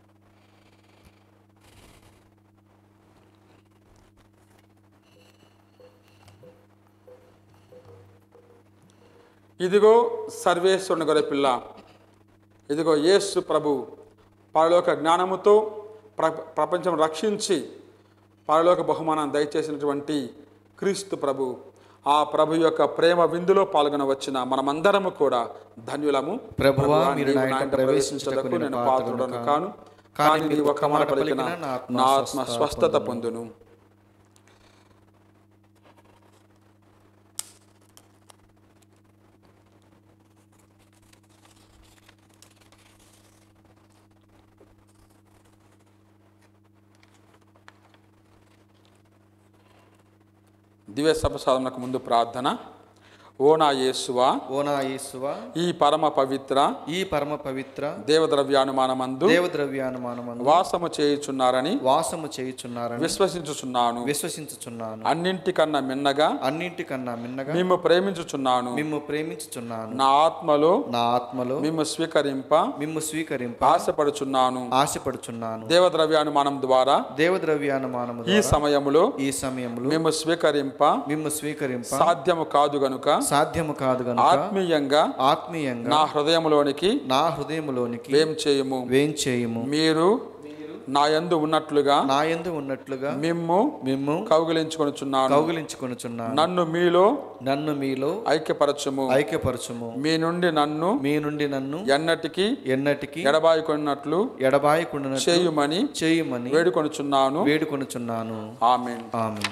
ఇదిగో సర్వేశ్వరుని గొర్రె పిల్ల ఇదిగో యేసు ప్రభు పరలోక జ్ఞానముతో ప్ర ప్రపంచం రక్షించి పరలోక బహుమానం దయచేసినటువంటి క్రీస్తు ప్రభు ఆ ప్రభు యొక్క ప్రేమ విందులో పాల్గొన వచ్చిన మనమందరము కూడా ధన్యులము ప్రభువా, ప్రభువా, మీరు నీవు నా నా ఇంట ఇంట ప్రవేశించుటకు ప్రవేశించుటకు నేను నేను పాత్రుడను పాత్రుడను కాను. కాను కానీ నీ ఒక్క మాట పలికిన నా ఆత్మ నా ఆత్మ స్వస్థత స్వస్థత పొందును దివ్య సభ సాధనకు ముందు ప్రార్థన ఓ నా యేసువా ఓ నా యేసువా ఈ పరమ పవిత్ర ఈ పరమ పవిత్ర దేవద్రవ్యానుమానమందు దేవద్రవ్యానుమానమందు వాసము చేయుచున్నారని వాసము చేయుచున్నారని విశ్వసించుచున్నాను విశ్వసించుచున్నాను అన్నింటికన్నా మిన్నగా అన్నింటికన్నా మిన్నగా మిమ్ము ప్రేమించుచున్నాను మిమ్ము ప్రేమించుచున్నాను నా ఆత్మలో నా ఆత్మలో మిమ్ము స్వీకరింప మిమ్ము స్వీకరింప ఆశపడుచున్నాను ఆశపడుచున్నాను దేవద్రవ్యానుమానం ద్వారా దేవద్రవ్యానుమానము ఈ సమయములో ఈ సమయంలో మేము స్వీకరింప మిమ్ము స్వీకరింప సాధ్యము కాదు గనుక సాధ్యము కాదు గనుక ఆత్మీయంగా ఆత్మీయంగా నా హృదయములోనికి నా హృదయములోనికి ఏం చేయము వేం చేయుము మీరు నా యందు ఉన్నట్లుగా నా యందు ఉన్నట్లుగా మిమ్ము మిమ్ము కౌగిలించుకొనుచున్నాను కౌగిలించుకొనుచున్నాను నన్ను మీలో నన్ను మీలో ఐక్యపరచుము ఐక్యపరచుము మీ నుండి నన్ను మీ నుండి నన్ను ఎన్నటికీ ఎన్నటికి ఎడబాయికొన్నట్లు ఎడబాయకుండా చేయుమని చేయుమని వేడుకొనుచున్నాను వేడుకొనుచున్నాను ఆమెన్ ఆమె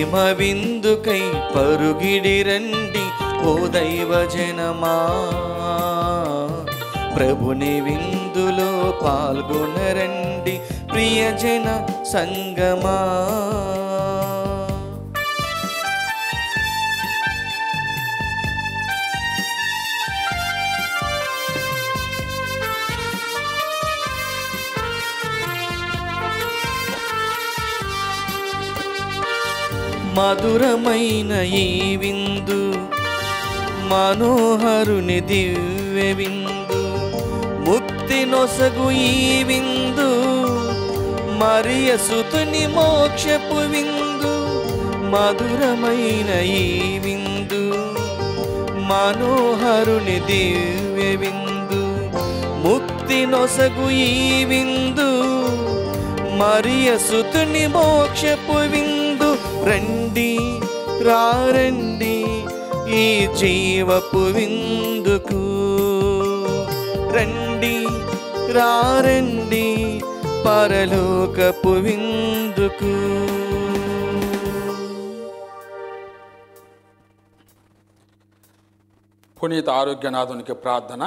మహిమ విందుకై పరుగిడి రండి ఓ దైవ జనమా ప్రభుని విందులో పాల్గొనరండి ప్రియజన సంగమా మధురమైన ఈ విందు మనోహరుని దివ్య విందు ముక్తి నొసగు ఈ విందు మరియ సుతుని మోక్షపు విందు మధురమైన ఈ విందు మనోహరుని దివ్య విందు ముక్తి నొసగు ఈ విందు మరియ సుతుని మోక్షపు విందు రండి రారండి ఈ జీవపు విందుకు రండి రారండి పరలోకపు విందుకు పునీత ఆరోగ్యనాథునికి ప్రార్థన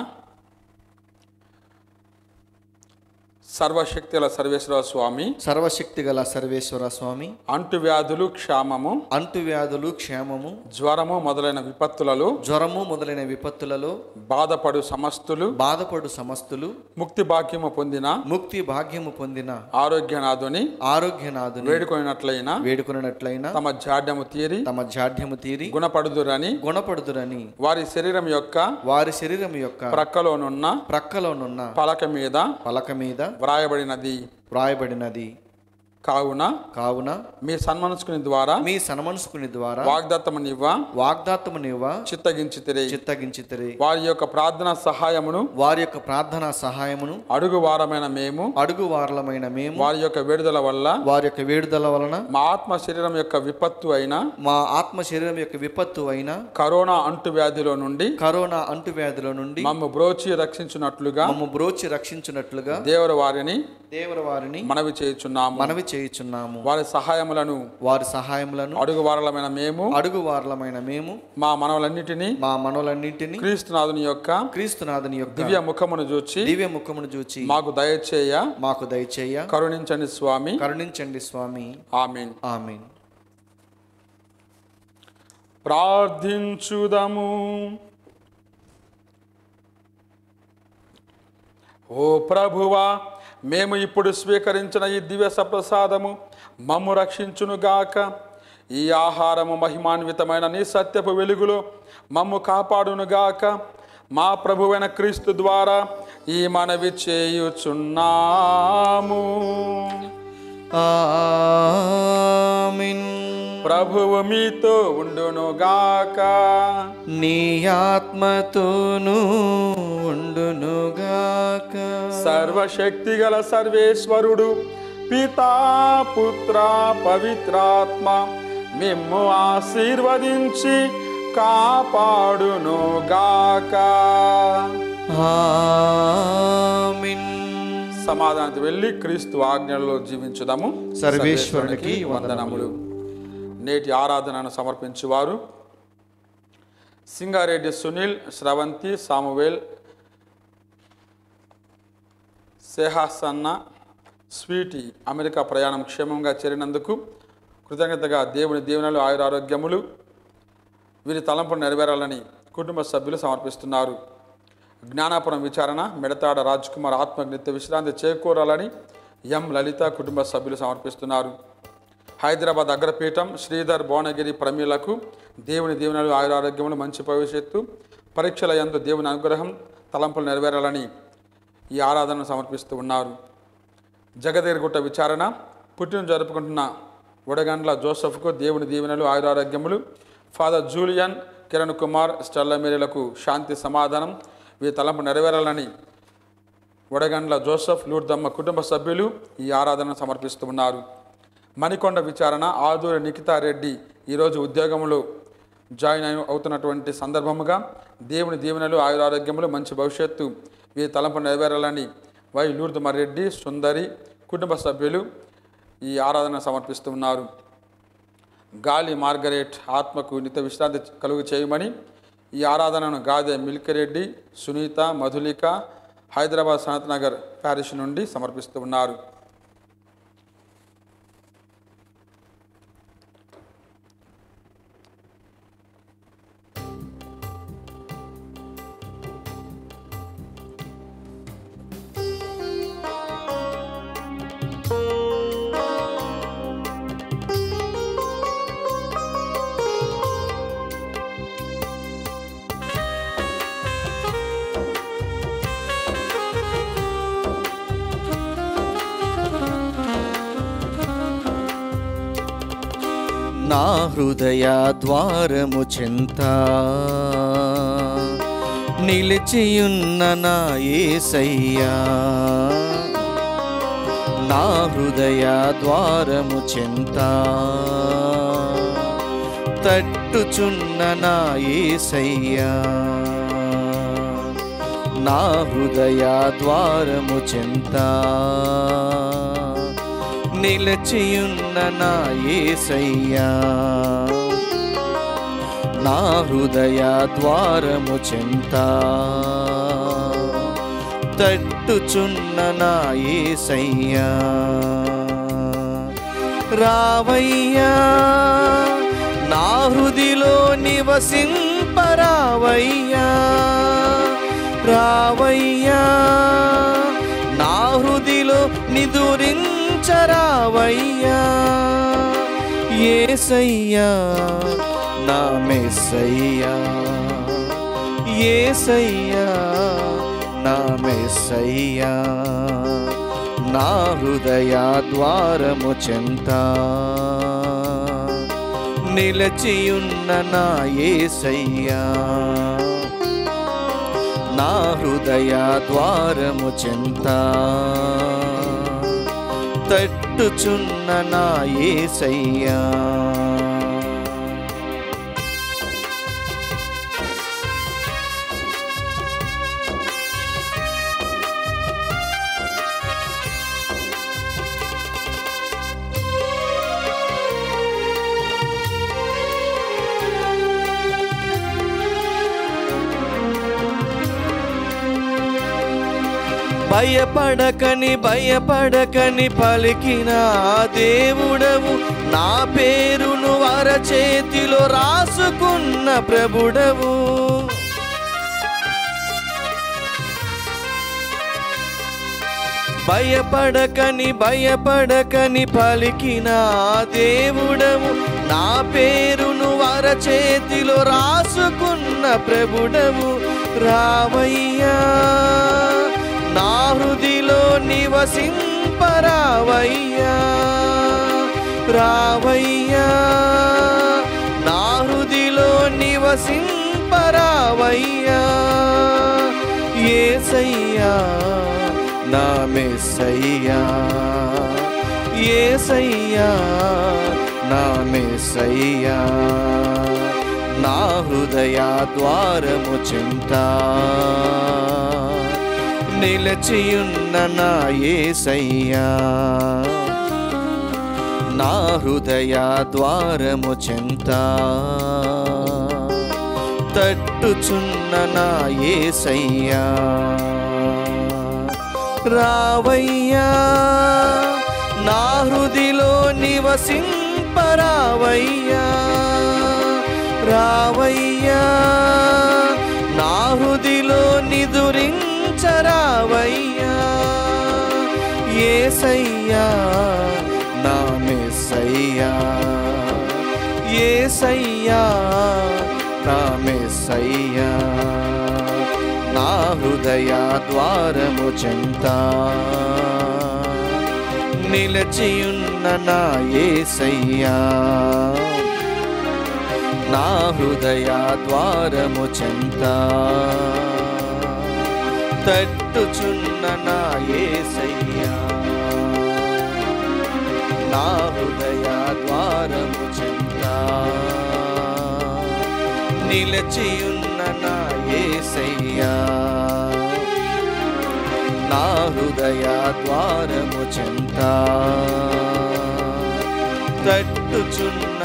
సర్వశక్తుల సర్వేశ్వర స్వామి సర్వశక్తి గల సర్వేశ్వర స్వామి అంటువ్యాధులు క్షామము అంటువ్యాధులు క్షేమము జ్వరము మొదలైన విపత్తులలో జ్వరము మొదలైన విపత్తులలో బాధపడు సమస్తులు బాధపడు సమస్తులు ముక్తి భాగ్యము పొందిన ముక్తి భాగ్యము పొందిన ఆరోగ్యనాథుని ఆరోగ్యనాథుని వేడుకొనినట్లయిన వేడుకున్నట్లయినా తమ జాడ్యము తీరి తమ జాడ్యము తీరి గుణపడుదురని గుణపడుదురని వారి శరీరం యొక్క వారి శరీరం యొక్క ప్రక్కలోనున్న ప్రక్కలోనున్న పలక మీద పలక మీద వ్రాయబడినది వ్రాయబడినది కావున కావున మీ సన్మనస్కుని ద్వారా మీ సన్మనస్కుని ద్వారా వాగ్దత్తమునివ్వ వాగ్దాతమునివ్వ చిత్తగించి తిరిగి చిత్తగించితిరి వారి యొక్క ప్రార్థన సహాయమును వారి యొక్క ప్రార్థనా సహాయమును అడుగు వారమైన మేము అడుగు వారలమైన మేము వారి యొక్క విడుదల వల్ల వారి యొక్క వేడుదల వలన మా ఆత్మ శరీరం యొక్క విపత్తు అయిన మా ఆత్మ శరీరం యొక్క విపత్తు అయిన కరోనా అంటువ్యాధిలో నుండి కరోనా అంటువ్యాధిలో నుండి మమ్ము బ్రోచి రక్షించున్నట్లుగా మమ్ము బ్రోచి రక్షించున్నట్లుగా దేవర వారిని దేవర వారిని మనవి చేయుచున్నాము మనవి చేయుచున్నాము వారి సహాయములను వారి సహాయములను అడుగు వారలమైన మేము అడుగు వారలమైన మేము మా మనవలన్నిటినీ మా మనవులన్నింటినీ క్రీస్తునాథుని యొక్క క్రీస్తునాథుని యొక్క దివ్య ముఖమును చూచి దివ్య ముఖమును చూచి మాకు దయచేయ మాకు దయచేయ కరుణించండి స్వామి కరుణించండి స్వామి ఆమెన్ ఆమీన్ ప్రార్థించుదము ఓ ప్రభువా మేము ఇప్పుడు స్వీకరించిన ఈ దివ్య సప్రసాదము మమ్ము రక్షించునుగాక ఈ ఆహారము మహిమాన్వితమైన నీ సత్యపు వెలుగులో మమ్ము కాపాడునుగాక మా ప్రభువైన క్రీస్తు ద్వారా ఈ మనవి చేయుచున్నాము ఆమీన్ ప్రభువు మీతో ఉండునుగాక నీ ఆత్మతోనూ ఉండునుగాక సర్వశక్తిగల సర్వేశ్వరుడు పితా పుత్ర పవిత్రాత్మ మిమ్ము ఆశీర్వదించి కాపాడునుగాక ఆమీన్ సమాధానానికి వెళ్ళి క్రీస్తు ఆజ్ఞలలో జీవించుదాము సర్వేశ్వరునికి వందనములు నేటి ఆరాధనను సమర్పించువారు సింగారెడ్డి సునీల్ స్రవంతి సామువేల్ సేహాసన్న స్వీటీ అమెరికా ప్రయాణం క్షేమంగా చేరినందుకు కృతజ్ఞతగా దేవుని దీవెనలు ఆయురారోగ్యములు వీరి తలంపులు నెరవేరాలని కుటుంబ సభ్యులు సమర్పిస్తున్నారు జ్ఞానాపురం విచారణ మెడతాడ రాజ్ కుమార్ ఆత్మ నిత్య విశ్రాంతి చేకూరాలని ఎం లలిత కుటుంబ సభ్యులు సమర్పిస్తున్నారు హైదరాబాద్ అగ్రపీఠం శ్రీధర్ భువనగిరి ప్రమీలకు దేవుని దీవెనలు ఆయురారోగ్యములు మంచి భవిష్యత్తు పరీక్షల యందు దేవుని అనుగ్రహం తలంపులు నెరవేరాలని ఈ ఆరాధనను సమర్పిస్తూ ఉన్నారు జగదేరుగుట్ట విచారణ పుట్టిన జరుపుకుంటున్న వడగండ్ల జోసఫ్కు దేవుని దీవెనలు ఆయురారోగ్యములు father Julian Kiran Kumar Stella మేరీలకు శాంతి సమాధానం వీరి తలంపు నెరవేరాలని వడగండ్ల జోసఫ్ లూర్దమ్మ కుటుంబ సభ్యులు ఈ ఆరాధన సమర్పిస్తూ ఉన్నారు మణికొండ విచారణ ఆదూరి నిఖితారెడ్డి ఈరోజు ఉద్యోగంలో జాయిన్ అయి అవుతున్నటువంటి సందర్భముగా దేవుని దీవెనలు ఆయురారోగ్యములు మంచి భవిష్యత్తు వీరి తలంపు నెరవేరాలని వై లూర్దమ్మారెడ్డి సుందరి కుటుంబ సభ్యులు ఈ ఆరాధన సమర్పిస్తూ ఉన్నారు గాలి మార్గరేట్ ఆత్మకు నిత్య విశ్రాంతి కలుగు చేయమని ఈ ఆరాధనను గాదె మిల్కిరెడ్డి సునీత మధులిక హైదరాబాద్ సనత్ నగర్ ప్యారిస్ నుండి సమర్పిస్తూ ఉన్నారు నా హృదయ ద్వారము చింత నిలిచియున్న నా ఏసయ్యా నా హృదయ ద్వారము చింత తట్టుచున్న నా ఏసయ్యా నా హృదయ ద్వారము చింత నిలచియున్న నా ఏసయ్యా నా హృదయ ద్వారము చింత తట్టుచున్న నా ఏసయ్యా రావయ్యా నా హృదిలో నివసింపరావయ్యా రావయ్యా నా హృదిలో నిదురించరావయ్యా ఏసయ్యా నా మెస్సయ్యా ఏసయ్యా నా మెస్సయ్యా నా హృదయ ద్వారము చెంత నిలచియున్న నా ఏసయ్యా నా హృదయ ద్వారము చెంత తట్టుచున్న నా ఏసయ్యా భయపడకని భయపడకని పలికిన ఆ దేవుడవు నా పేరును వరచేతిలో రాసుకున్న ప్రభుడవు భయపడకని భయపడకని పలికిన ఆ దేవుడవు నా పేరును వరచేతిలో రాసుకున్న ప్రభుడవు రావయ్యా నా హృదిలో నివసింపరావయ్యా రావయ్యా నా హృదిలో నివసింపరావయ్యా ఏసయ్యా నా మెస్సయ్యా ఏసయ్యా నా మెస్సయ్యా నా హృదయ ద్వారము చింత నిలచియున్న నా ఏసయ్యా నా హృదయ ద్వారము చింత తట్టుచున్న నా ఏసయ్యా రావయ్యా నా హృదిలో నివసింపరావయ్యా రావయ్యా నా హృదిలో నిదురించరావయ్యా ఏసయ్యా నా మెస్సయ్యా ఏసయ్యా నా మెస్సయ్యా నా హృదయ ద్వారము చెంత నిలచియున్న నా ఏసయ్యా నా హృదయ ద్వారము చెంత తట్టుచున్న నా ఏసయ్యా నా హృదయ ద్వారము చెంత నిలచియున్న నా ఏసయ్యా నా హృదయ ద్వారము చెంత తట్టుచున్న